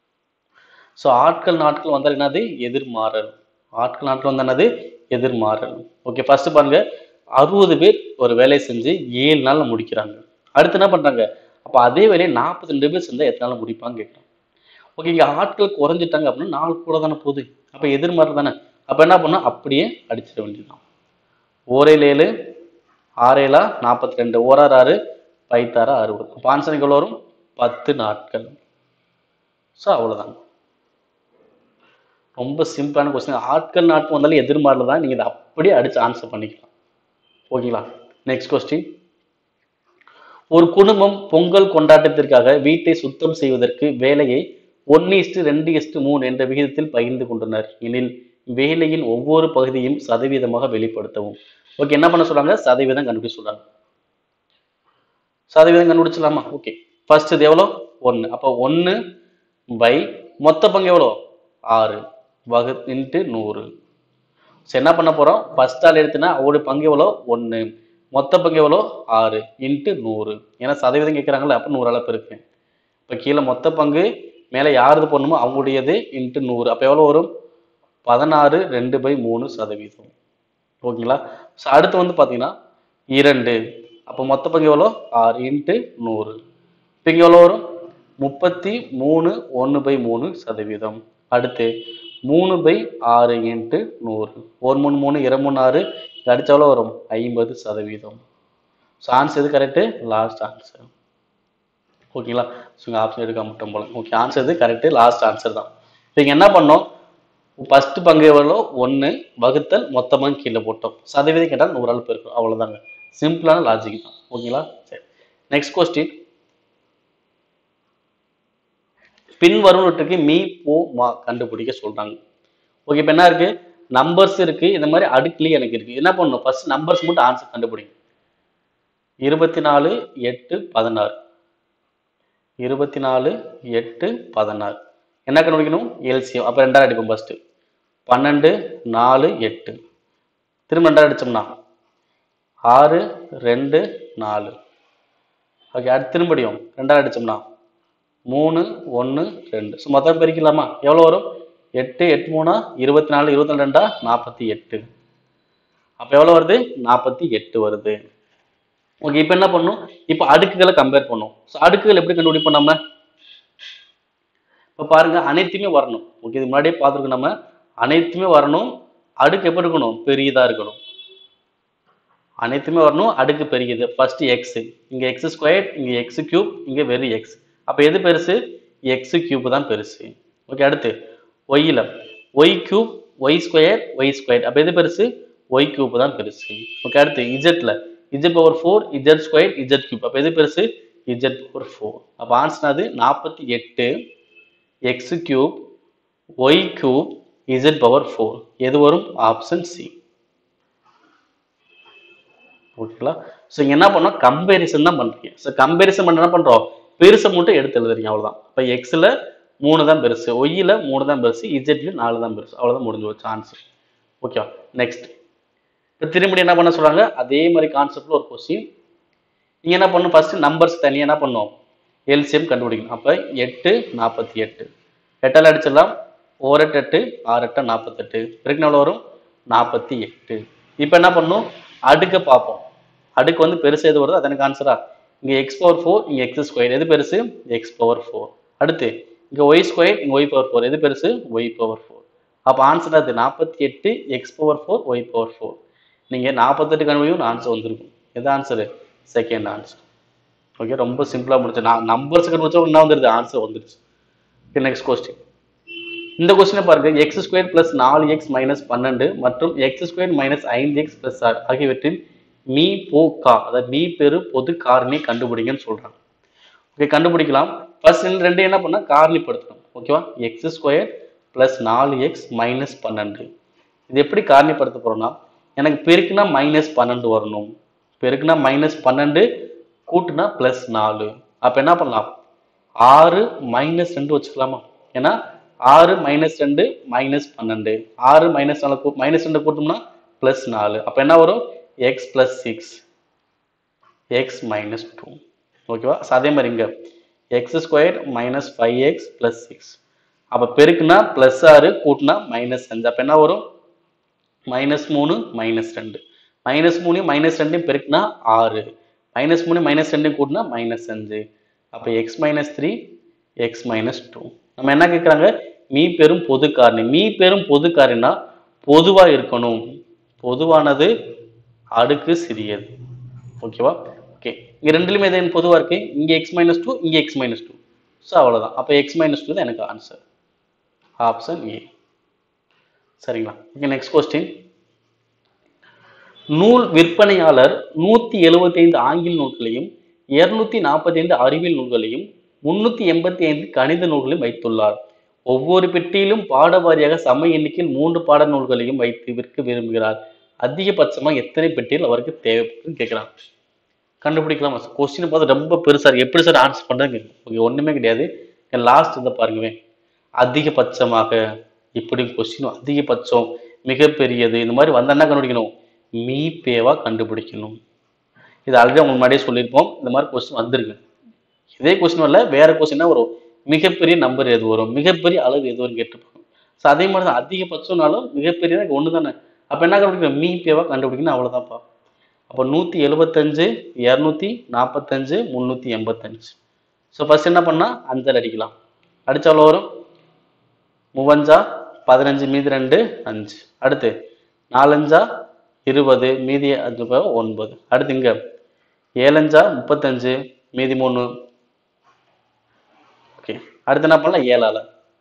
ஸோ ஆட்கள் நாட்கள் வந்தால் என்னது எதிர்மாறல் ஆட்கள் நாட்கள் வந்தால் என்னது எதிர்மாறல் ஓகே ஃபர்ஸ்ட் பாருங்க அறுபது பேர் ஒரு வேலையை செஞ்சு ஏழு நாள்ல முடிக்கிறாங்க அடுத்து என்ன பண்றாங்க அப்ப அதே வேலையை நாற்பத்தி ரெண்டு பேர் செஞ்சா எத்தனை நாள் முடிப்பாங்க கேட்குறாங்க ஓகே இங்க ஆட்கள் குறைஞ்சிட்டாங்க அப்படின்னா நாள் கூட தானே போகுது அப்ப எதிர்மாறல் தானே அப்ப என்ன பண்ணணும் அப்படியே அடிச்சிட வேண்டியதுதான் ஓரேழு ஏழு ஆறேழா நாற்பத்தி ரெண்டு ஓராறு ஆறு பைத்தாறு அறுபது அப்போ ஆன்சர் எவ்வளோ வரும் பத்து நாட்கள் ஸோ அவ்வளோதாங்க ரொம்ப சிம்பிளான கொஸ்டின் ஆட்கள் நாட்கள் வந்தாலும் எதிர்மாறல தான் நீங்கள் இதை அப்படியே அடிச்சு ஆன்சர் பண்ணிக்கலாம் ஓகேங்களா நெக்ஸ்ட் கொஸ்டின் ஒரு குடும்பம் பொங்கல் கொண்டாட்டத்திற்காக வீட்டை சுத்தம் செய்வதற்கு வேலையை ஒன்று இஸ்டு ரெண்டு இஸ்டு மூணு என்ற விகிதத்தில் பகிர்ந்து கொண்டனர் எனில் வேலையின் ஒவ்வொரு பகுதியும் சதவீதமாக வெளிப்படுத்தவும் ஓகே என்ன பண்ண சொல்றாங்க சதவீதம் கண்டுபிடிச்சு சொல்றாங்க சதவீதம் கண்டுபிடிச்சலாமா ஓகே ஃபர்ஸ்ட் இது எவ்வளோ ஒன்று அப்போ ஒன்று பை மொத்த பங்கு எவ்வளோ ஆறு வகு இன்ட்டு நூறு சரி என்ன பண்ண போறோம் ஃபர்ஸ்ட் ஆள் எடுத்துனா அவருடைய பங்கு எவ்வளோ ஒன்று மொத்த பங்கு எவ்வளோ ஆறு இன்ட்டு நூறு ஏன்னா சதவீதம் கேட்குறாங்களே அப்போ நூறு அளப்பு இருக்கு இப்போ கீழே மொத்த பங்கு மேலே யாருது போடணுமோ அவங்களுடையது இன்ட்டு நூறு அப்போ எவ்வளோ வரும் பதினாறு ரெண்டு பை மூணு சதவீதம் ஓகேங்களா ஸோ அடுத்து வந்து பார்த்தீங்கன்னா இரண்டு அப்போ மொத்த பங்கு எவ்வளோ ஆறு இன்ட்டு நூறு இப்போ இங்கே எவ்வளோ வரும் முப்பத்தி மூணு ஒன்று பை மூணு சதவீதம் அடுத்து மூணு பை ஆறு இன்ட்டு நூறு ஒரு மூணு மூணு இரு மூணு ஆறு இது அடிச்ச எவ்வளோ வரும் ஐம்பது சதவீதம் ஸோ ஆன்சர் எது கரெக்டு லாஸ்ட் ஆன்சர் ஓகேங்களா ஸோ இங்கே ஆப்ஷன் எடுக்க மட்டும் போல ஓகே ஆன்சர் இது கரெக்டு லாஸ்ட் ஆன்சர் தான் இப்போ இங்கே என்ன பண்ணோம் ஃபர்ஸ்ட் பங்கு எவ்வளோ ஒன்று வகுத்தல் மொத்தமாக கீழே போட்டோம் சதவீதம் கேட்டால் நூறு ஆள் பெருக்கும் அவ்வளோதாங்க சிம்பிளான லாஜிக் தான் ஓகேங்களா சரி நெக்ஸ்ட் கொஸ்டின் பின்வருவற்றுக்கு மீ போ மா கண்டுபிடிக்க சொல்றாங்க ஓகே இப்போ என்ன இருக்கு நம்பர்ஸ் இருக்கு இந்த மாதிரி அடுக்குலயே எனக்கு இருக்கு என்ன பண்ணணும் ஃபர்ஸ்ட் நம்பர்ஸ் மட்டும் ஆன்சர் கண்டுபிடிங்க இருபத்தி நாலு எட்டு பதினாறு இருபத்தி நாலு எட்டு பதினாறு என்ன கண்டுபிடிக்கணும் எல்சியம் அப்போ ரெண்டாவது அடிப்போம் ஃபர்ஸ்ட் பன்னெண்டு நாலு எட்டு திரும்ப ரெண்டாவது அடிச்சோம்னா ஆறு ரெண்டு நாலு ஓகே அடுத்து திரும்படியும் ரெண்டாவது அடிச்சோம்னா மூணு ஒன்று ரெண்டு ஸோ மொத்தம் பிரிக்கலாமா எவ்வளோ வரும் எட்டு எட்டு மூணா இருபத்தி நாலு இருபத்தி நாலு ரெண்டா நாற்பத்தி எட்டு அப்போ எவ்வளோ வருது நாற்பத்தி எட்டு வருது ஓகே இப்போ என்ன பண்ணும் இப்போ அடுக்குகளை கம்பேர் பண்ணும் ஸோ அடுக்குகள் எப்படி கண்டுபிடிப்போம் நம்ம இப்போ பாருங்க அனைத்துமே வரணும் ஓகே இது முன்னாடியே பார்த்துருக்கோம் நம்ம அனைத்துமே வரணும் அடுக்கு எப்படி இருக்கணும் பெரியதா இருக்கணும் அனைத்துமே வரணும் அடுக்கு பெரியது ஃபர்ஸ்ட் எக்ஸ் இங்க எக்ஸ் ஸ்கொயர் இங்க எக்ஸ் கியூப் இங்க வெறும் எக்ஸ் அப்ப எது பெருசு எக்ஸ் கியூப் தான் பெருசு ஓகே அடுத்து ஒய்ல Y cube Y square Y square அப்ப எது பெருசு ஒய் கியூப் தான் பெருசு ஓகே அடுத்து இஜெட்ல Z power four Z square Z cube அப்ப எது பெருசு இஜெட் பவர் ஃபோர் அப்ப ஆன்சர் அது நாற்பத்தி எட்டு X cube Y cube Z power four எது வரும் ஆப்ஷன் சி ஓகேங்களா ஸோ இங்கே என்ன பண்ணோம் கம்பேரிசன் தான் பண்ணுறீங்க ஸோ கம்பேரிசன் பண்ண என்ன பண்ணுறோம் பெருசை மட்டும் எடுத்து எழுதுறீங்க அவ்வளோதான் இப்போ எக்ஸில் மூணு தான் பெருசு ஒய்யில் மூணு தான் பெருசு இஜெட்ல நாலு தான் பெருசு அவ்வளோதான் முடிஞ்சு வச்சு ஆன்சர் ஓகேவா நெக்ஸ்ட் இப்போ திரும்பி என்ன பண்ண சொல்கிறாங்க அதே மாதிரி கான்செப்டில் ஒரு கொஸ்டின் நீங்கள் என்ன பண்ணணும் ஃபர்ஸ்ட் நம்பர்ஸ் தனியாக என்ன பண்ணணும் எல்சிஎம் கண்டுபிடிக்கணும் அப்போ எட்டு நாற்பத்தி எட்டு எட்டால் அடிச்சிடலாம் ஓரெட்டு எட்டு ஆறு எட்டு நாற்பத்தெட்டு பிறகு எவ்வளோ வரும் நாற்பத்தி எட்டு இப்போ என்ன பண்ணணும் அடுக்க பார்ப்போம் அடுக்கு வந்து பெருசு எது வருதோ அது எனக்கு ஆன்சரா இங்கே எக்ஸ் பவர் ஃபோர் இங்கே எக்ஸ் ஸ்கொயர் எது பெருசு எக்ஸ் பவர் ஃபோர் அடுத்து இங்கே ஒய் ஸ்கொயர் இங்கே ஒய் பவர் ஃபோர் எது பெருசு ஒய் பவர் ஃபோர் அப்போ ஆன்சர் அது நாற்பத்தி எட்டு X power four Y power four நீங்கள் நாற்பத்தெட்டு கண்டுபிடிக்கும் ஆன்சர் வந்திருக்கும் எது ஆன்சரு செகண்ட் ஆன்சர் ஓகே ரொம்ப சிம்பிளாக முடிச்சு நான் நம்பர்ஸ் கண்டுபிடிச்சா என்ன வந்துருது ஆன்சர் வந்துருச்சு ஓகே நெக்ஸ்ட் கொஸ்டின் இந்த கொஸ்டினை பாருங்க எக்ஸ் ஸ்கொயர் பிளஸ் நாலு எக்ஸ் மைனஸ் பன்னெண்டு மற்றும் எக்ஸ் ஸ்கொயர் மைனஸ் ஐந்து எக்ஸ் பிளஸ் ஆர் ஆகியவற்றின் மீ போ கா அதாவது மீ பெரு பொது காரணி கண்டுபிடிங்கன்னு சொல்றாங்க ஓகே கண்டுபிடிக்கலாம் ஃபர்ஸ்ட் ரெண்டு என்ன பண்ணால் காரணிப்படுத்தணும் ஓகேவா எக்ஸ் ஸ்கொயர் ப்ளஸ் நாலு எக்ஸ் மைனஸ் பன்னெண்டு இது எப்படி காரணிப்படுத்த போறோம்னா எனக்கு பெருக்குனா மைனஸ் பன்னெண்டு வரணும் பெருக்குனா மைனஸ் பன்னெண்டு கூட்டுனா ப்ளஸ் நாலு அப்போ என்ன பண்ணலாம் ஆறு மைனஸ் ரெண்டு வச்சுக்கலாமா ஏன்னா ஆறு மைனஸ் ரெண்டு மைனஸ் பன்னெண்டு ஆறு மைனஸ் நாலு மைனஸ் ரெண்டு கூட்டோம்னா ப்ளஸ் நாலு அப்போ என்ன வரும் X plus six X minus two ஓகேவா So, அதே மாதிரி இங்கே X square minus five X plus six அப்போ பெருக்குனா ப்ளஸ் ஆறு கூட்டினா மைனஸ் அஞ்சு அப்போ என்ன வரும் மைனஸ் மூணு மைனஸ் ரெண்டு மைனஸ் மூணு மைனஸ் ரெண்டையும் பெருக்குனா ஆறு மைனஸ் மூணு மைனஸ் ரெண்டையும் கூட்டினா மைனஸ் அஞ்சு அப்போ X minus three X minus two நம்ம என்ன கேட்குறாங்க மீ பெரும் பொது காரணி மீ பெரும் பொது காரணினா பொதுவாக இருக்கணும் பொதுவானது அடுக்கு சிறியது ஓகேவா ஓகே இங்கே ரெண்டுலையுமே எது பொதுவாக இருக்கு இங்கே எக்ஸ் மைனஸ் டூ இங்கே எக்ஸ் மைனஸ் டூ ஸோ அவ்வளோதான் அப்போ எக்ஸ் மைனஸ் டூ தான் எனக்கு ஆன்சர் ஆப்ஷன் ஏ சரிங்களா ஓகே நெக்ஸ்ட் கொஸ்டின் நூல் விற்பனையாளர் நூத்தி எழுபத்தி ஐந்து ஆங்கில நூல்களையும் இருநூத்தி நாற்பத்தி ஐந்து அறிவியல் நூல்களையும் முன்னூத்தி எண்பத்தி ஐந்து கணித நூல்களையும் வைத்துள்ளார் ஒவ்வொரு பெட்டியிலும் பாட வாரியாக சம எண்ணிக்கையில் மூன்று பாட நூல்களையும் வைத்து விற்க விரும்புகிறார் அதிகபட்சமா எத்தனை பெட்டிகள் அவருக்கு தேவைப்படும் கேட்கிறான் கண்டுபிடிக்கலாம் கொஸ்டின் பார்த்து ரொம்ப பெருசா இருக்கு எப்படி சார் ஆன்சர் பண்றேன்னு ஓகே ஒண்ணுமே கிடையாது லாஸ்ட் இதை பாருங்கவே அதிகபட்சமாக இப்படி கொஸ்டின் அதிகபட்சம் மிகப்பெரியது இந்த மாதிரி வந்தா என்ன கண்டுபிடிக்கணும் மீ பேவா கண்டுபிடிக்கணும் இது ஆல்ரெடி உங்களுக்கு முன்னாடியே சொல்லியிருப்போம் இந்த மாதிரி கொஸ்டின் வந்திருக்கு இதே கொஸ்டின் வரல வேற கொஸ்டினா வரும் மிகப்பெரிய நம்பர் எது வரும் மிகப்பெரிய அளவு எது வரும் கேட்டுருப்பாங்க ஸோ அதே மாதிரி தான் அதிகபட்சம்னாலும் மிகப்பெரியதாக ஒன்று தானே அப்போ என்ன கண்டுபிடிக்கணும் மீ பேவா கண்டுபிடிக்கணும் அவ்வளோதான்ப்பா அப்போ நூற்றி எழுபத்தஞ்சு இரநூத்தி நாற்பத்தஞ்சு முந்நூற்றி எண்பத்தஞ்சு ஸோ ஃபர்ஸ்ட் என்ன பண்ணால் அஞ்சல் அடிக்கலாம் அடிச்சா எவ்வளோ வரும் மூவஞ்சா பதினஞ்சு மீதி ரெண்டு அஞ்சு அடுத்து நாலஞ்சா இருபது மீதி அஞ்சு போக ஒன்பது அடுத்து இங்க ஏழஞ்சா முப்பத்தஞ்சு மீதி மூணு ஓகே அடுத்து என்ன பண்ணலாம் ஏழால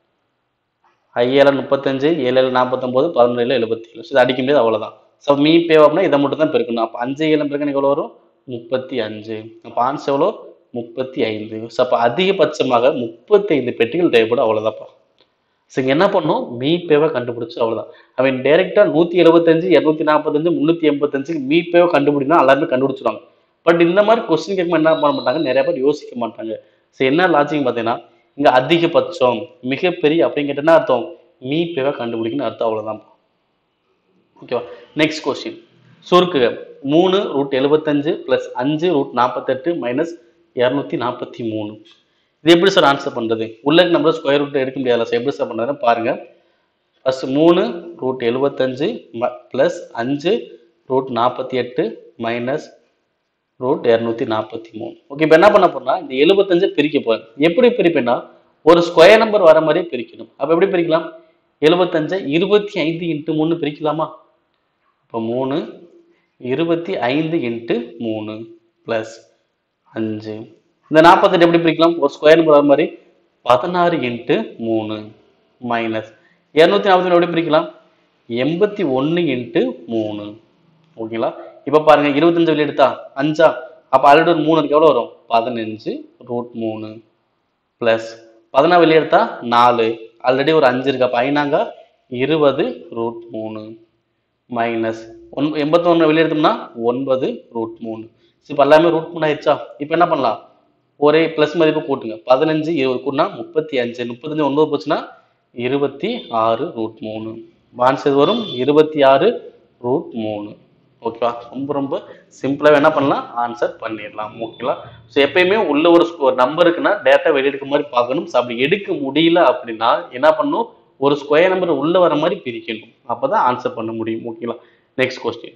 ஐஏழ முப்பத்தஞ்சு ஏழு ஏழு நாற்பத்தொம்போது பதினொன்று எழுபத்தி ஏழு இது அடிக்க முடியாது அவ்வளோதான் ஸோ மீ பே அப்படின்னா இதை மட்டும் தான் பெருக்கணும் அப்போ அஞ்சு ஏழு பெருக்கணும் எவ்வளோ வரும் முப்பத்தி அஞ்சு அப்போ ஆன்சர் எவ்வளோ முப்பத்தி ஐந்து ஸோ அப்போ அதிகபட்சமாக முப்பத்தி ஐந்து பெட்டிகள் தேவைப்படும் அவ்வளோதான்ப்பா ஸோ இங்கே என்ன பண்ணும் மீ பேவை கண்டுபிடிச்சு அவ்வளோதான் அவன் டைரெக்டாக நூற்றி எழுபத்தஞ்சு இரநூத்தி நாற்பத்தஞ்சு முந்நூற்றி எண்பத்தஞ்சு மீ பேவை கண்டுபிடினா எல்லாருமே கண்டுபிடிச்சிருவாங்க பட் இந்த மாதிரி கொஸ்டின் கேட்கும்போது என்ன பண்ண மாட்டாங்க நிறைய பேர் யோசிக்க மாட்டாங்க ஸோ என்ன லாஜிக் பார்த்தீங்கன்னா இங்கே அதிகபட்சம் மிகப்பெரிய அப்படின்னு கேட்டேன்னா அர்த்தம் மீ பேவை கண்டுபிடிக்கணும்னு அர்த்தம் அவ்வளோதான் ஓகேவா நெக்ஸ்ட் கொஸ்டின் சுருக்குக மூணு ரூட் எழுபத்தஞ்சு ப்ளஸ் அஞ்சு ரூட் நாற்பத்தெட்டு மைனஸ் இரநூத்தி நாற்பத்தி மூணு இது எப்படி சார் ஆன்சர் பண்ணுறது உள்ள நம்ம ஸ்கொயர் ரூட் எடுக்க முடியாதுல்ல சார் எப்படி சார் பண்ணுறதுன்னு பாருங்க ஃபர்ஸ்ட் மூணு ரூட் எழுபத்தஞ்சு ப்ளஸ் அஞ்சு ரூட் நாற்பத்தி எட்டு மைனஸ் ரூட் இரநூத்தி நாற்பத்தி மூணு ஓகே இப்போ என்ன பண்ண போறோம்னா இந்த எழுபத்தஞ்சு பிரிக்க போறேன் எப்படி பிரிப்பேன்னா ஒரு ஸ்கொயர் நம்பர் வர மாதிரியே பிரிக்கணும் அப்போ எப்படி பிரிக்கலாம் எழுபத்தஞ்சை இருபத்தி ஐந்து இன்ட்டு மூணு பிரிக்கலாமா இப்போ மூணு இருபத்தி ஐந்து இன்ட்டு மூணு ப்ளஸ் அஞ்சு இந்த நாற்பத்தெட்டு எப்படி பிரிக்கலாம் ஒரு ஸ்கொயர் நம்பர் வர மாதிரி பதினாறு இன்ட்டு மூணு மைனஸ் இரநூத்தி நாற்பத்தி எப்படி பிரிக்கலாம் எண்பத்தி ஒன்று இன்ட்டு மூணு ஓகேங்களா இப்போ பாருங்க இருபத்தஞ்சு வெளியே எடுத்தா அஞ்சா அப்போ ஆல்ரெடி ஒரு மூணு இருக்கு எவ்வளோ வரும் பதினஞ்சு ரூட் மூணு ப்ளஸ் பதினாறு வெளியே எடுத்தா நாலு ஆல்ரெடி ஒரு அஞ்சு இருக்கு அப்போ ஐநாங்க இருபது ரூட் மூணு மைனஸ் ஒன் எண்பத்தொன்று வெளியே எடுத்தோம்னா ஒன்பது ரூட் மூணு இப்போ எல்லாமே ரூட் மூணு ஆயிடுச்சா இப்போ என்ன பண்ணலாம் ஒரே ப்ளஸ் மதிப்பு கூட்டுங்க பதினஞ்சு இருபது கூட்டினா முப்பத்தி அஞ்சு முப்பத்தஞ்சு ஒன்பது போச்சுன்னா இருபத்தி ஆறு ரூட் மூணு ஆன்சர் வரும் இருபத்தி ஆறு ரூட் மூணு ஓகேவா ரொம்ப ரொம்ப சிம்பிளாக என்ன பண்ணலாம் ஆன்சர் பண்ணிடலாம் ஓகேங்களா ஸோ எப்பயுமே உள்ள ஒரு ஸ்கோர் நம்பர் இருக்குன்னா டேட்டா வெளியெடுக்க மாதிரி பார்க்கணும் ஸோ அப்படி எடுக்க முடியல அப்படின்னா என்ன பண்ணணும் ஒரு ஸ்கொயர் நம்பர் உள்ள வர மாதிரி பிரிக்கணும் அப்பதான் ஆன்சர் பண்ண முடியும் ஓகேங்களா நெக்ஸ்ட் கொஸ்டின்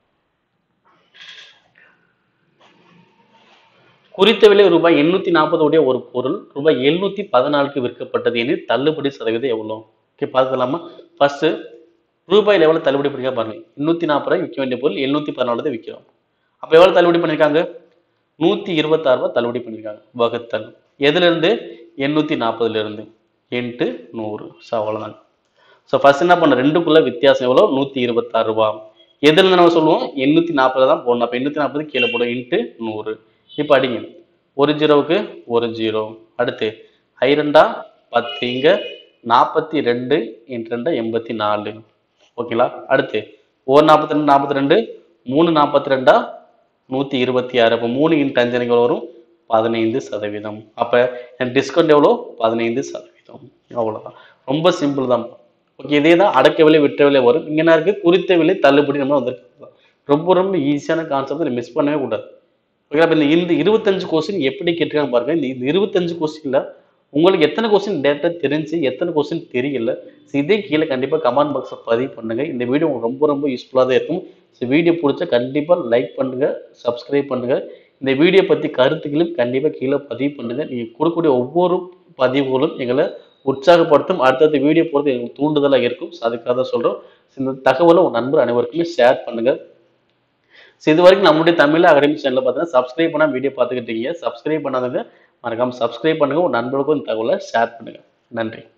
குறித்த விலை ரூபாய் எண்ணூத்தி நாற்பது உடைய ஒரு பொருள் ரூபாய் எழுநூத்தி பதினாலுக்கு விற்கப்பட்டது எனில் தள்ளுபடி சதவீதம் எவ்வளோ ஓகே பார்த்துக்கலாமா ஃபர்ஸ்ட் ரூபாயில் எவ்வளோ தள்ளுபடி பண்ணிருக்கா பாருங்க எண்ணூத்தி நாற்பது ரூபாய் விற்க வேண்டிய பொருள் எழுநூத்தி பதினாலு தான் விற்கிறோம் அப்போ எவ்வளோ தள்ளுபடி பண்ணியிருக்காங்க நூத்தி இருபத்தாறு ரூபாய் தள்ளுபடி பண்ணியிருக்காங்க வகுத்தல் எதுல இருந்து எண்ணூத்தி நாற்பதுல இருந்து எட்டு நூறு ஸோ அவ்வளோதான் ஸோ ஃபர்ஸ்ட் என்ன பண்ண ரெண்டுக்குள்ள வித்தியாசம் எவ்வளோ நூற்றி இருபத்தாறு ரூபா எதுல இருந்து நம்ம சொல்லுவோம் எண்ணூற்றி நாற்பது தான் போடணும் அப்போ எண்ணூற்றி நாற்பது கீழே போடும் இன்ட்டு நூறு இப்போ அடிங்க ஒரு ஜீரோவுக்கு ஒரு ஜீரோ அடுத்து ஐ ரெண்டா பத்து இங்க நாற்பத்தி ரெண்டு இன்ட்டு ரெண்டா எண்பத்தி நாலு ஓகேங்களா அடுத்து ஒரு நாற்பத்தி ரெண்டு நாற்பத்தி ரெண்டு மூணு நாற்பத்தி ரெண்டா நூற்றி இருபத்தி ஆறு அப்போ மூணு இன்ட்டு அஞ்சு எனக்கு வரும் பதினைந்து சதவீதம் அப்போ என் டிஸ்கவுண்ட் எவ்வளோ பதினைந்து சதவீதம் அவ்வளோதான் ரொம்ப சிம்பிள் தான் ஓகே இதே தான் அடக்க விலை விற்ற விலை வரும் இங்கே என்ன இருக்குது குறித்த விலை தள்ளுபடி நம்ம வந்திருக்கு ரொம்ப ரொம்ப ஈஸியான கான்செப்ட் மிஸ் பண்ணவே கூடாது ஓகே அப்போ இந்த இந்த இருபத்தஞ்சு கொஸ்டின் எப்படி கேட்டிருக்காங்க பாருங்க இந்த இந்த இருபத்தஞ்சு கொஸ்டின்ல உங்களுக்கு எத்தனை கொஸ்டின் டேட்டா தெரிஞ்சு எத்தனை கொஸ்டின் தெரியல ஸோ இதே கீழே கண்டிப்பாக கமெண்ட் பாக்ஸில் பதிவு பண்ணுங்க இந்த வீடியோ உங்களுக்கு ரொம்ப ரொம்ப யூஸ்ஃபுல்லாக தான் இருக்கும் ஸோ வீடியோ பிடிச்சா கண்டிப்பாக லைக் பண்ணுங்க சப்ஸ்கிரைப் பண்ணுங்க இந்த வீடியோ பற்றி கருத்துக்களும் கண்டிப்பாக கீழே பதிவு பண்ணுங்க நீங்கள் கொடுக்கக்கூடிய ஒவ்வொரு பதிவுகளும் எங்களை உற்சாகப்படுத்தும் அடுத்தடுத்த வீடியோ போகிறது எங்களுக்கு தூண்டுதலாக இருக்கும் ஸோ அதுக்காக தான் சொல்கிறோம் இந்த தகவலை உங்கள் நண்பர் அனைவருக்குமே ஷேர் பண்ணுங்க ஸோ இது வரைக்கும் நம்மளுடைய தமிழ் அகாடமி சேனலில் பார்த்தீங்கன்னா சப்ஸ்கிரைப் பண்ணால் வீடியோ பார்த்துக்கிட்டீங்க சப்ஸ்கிரைப் பண்ணாதவங்க மறக்காம சப்ஸ்கிரைப் பண்ணுங்க உங்க நண்பர்களுக்கும் இந்த தகவலை ஷேர் பண்ணுங்க நன்றி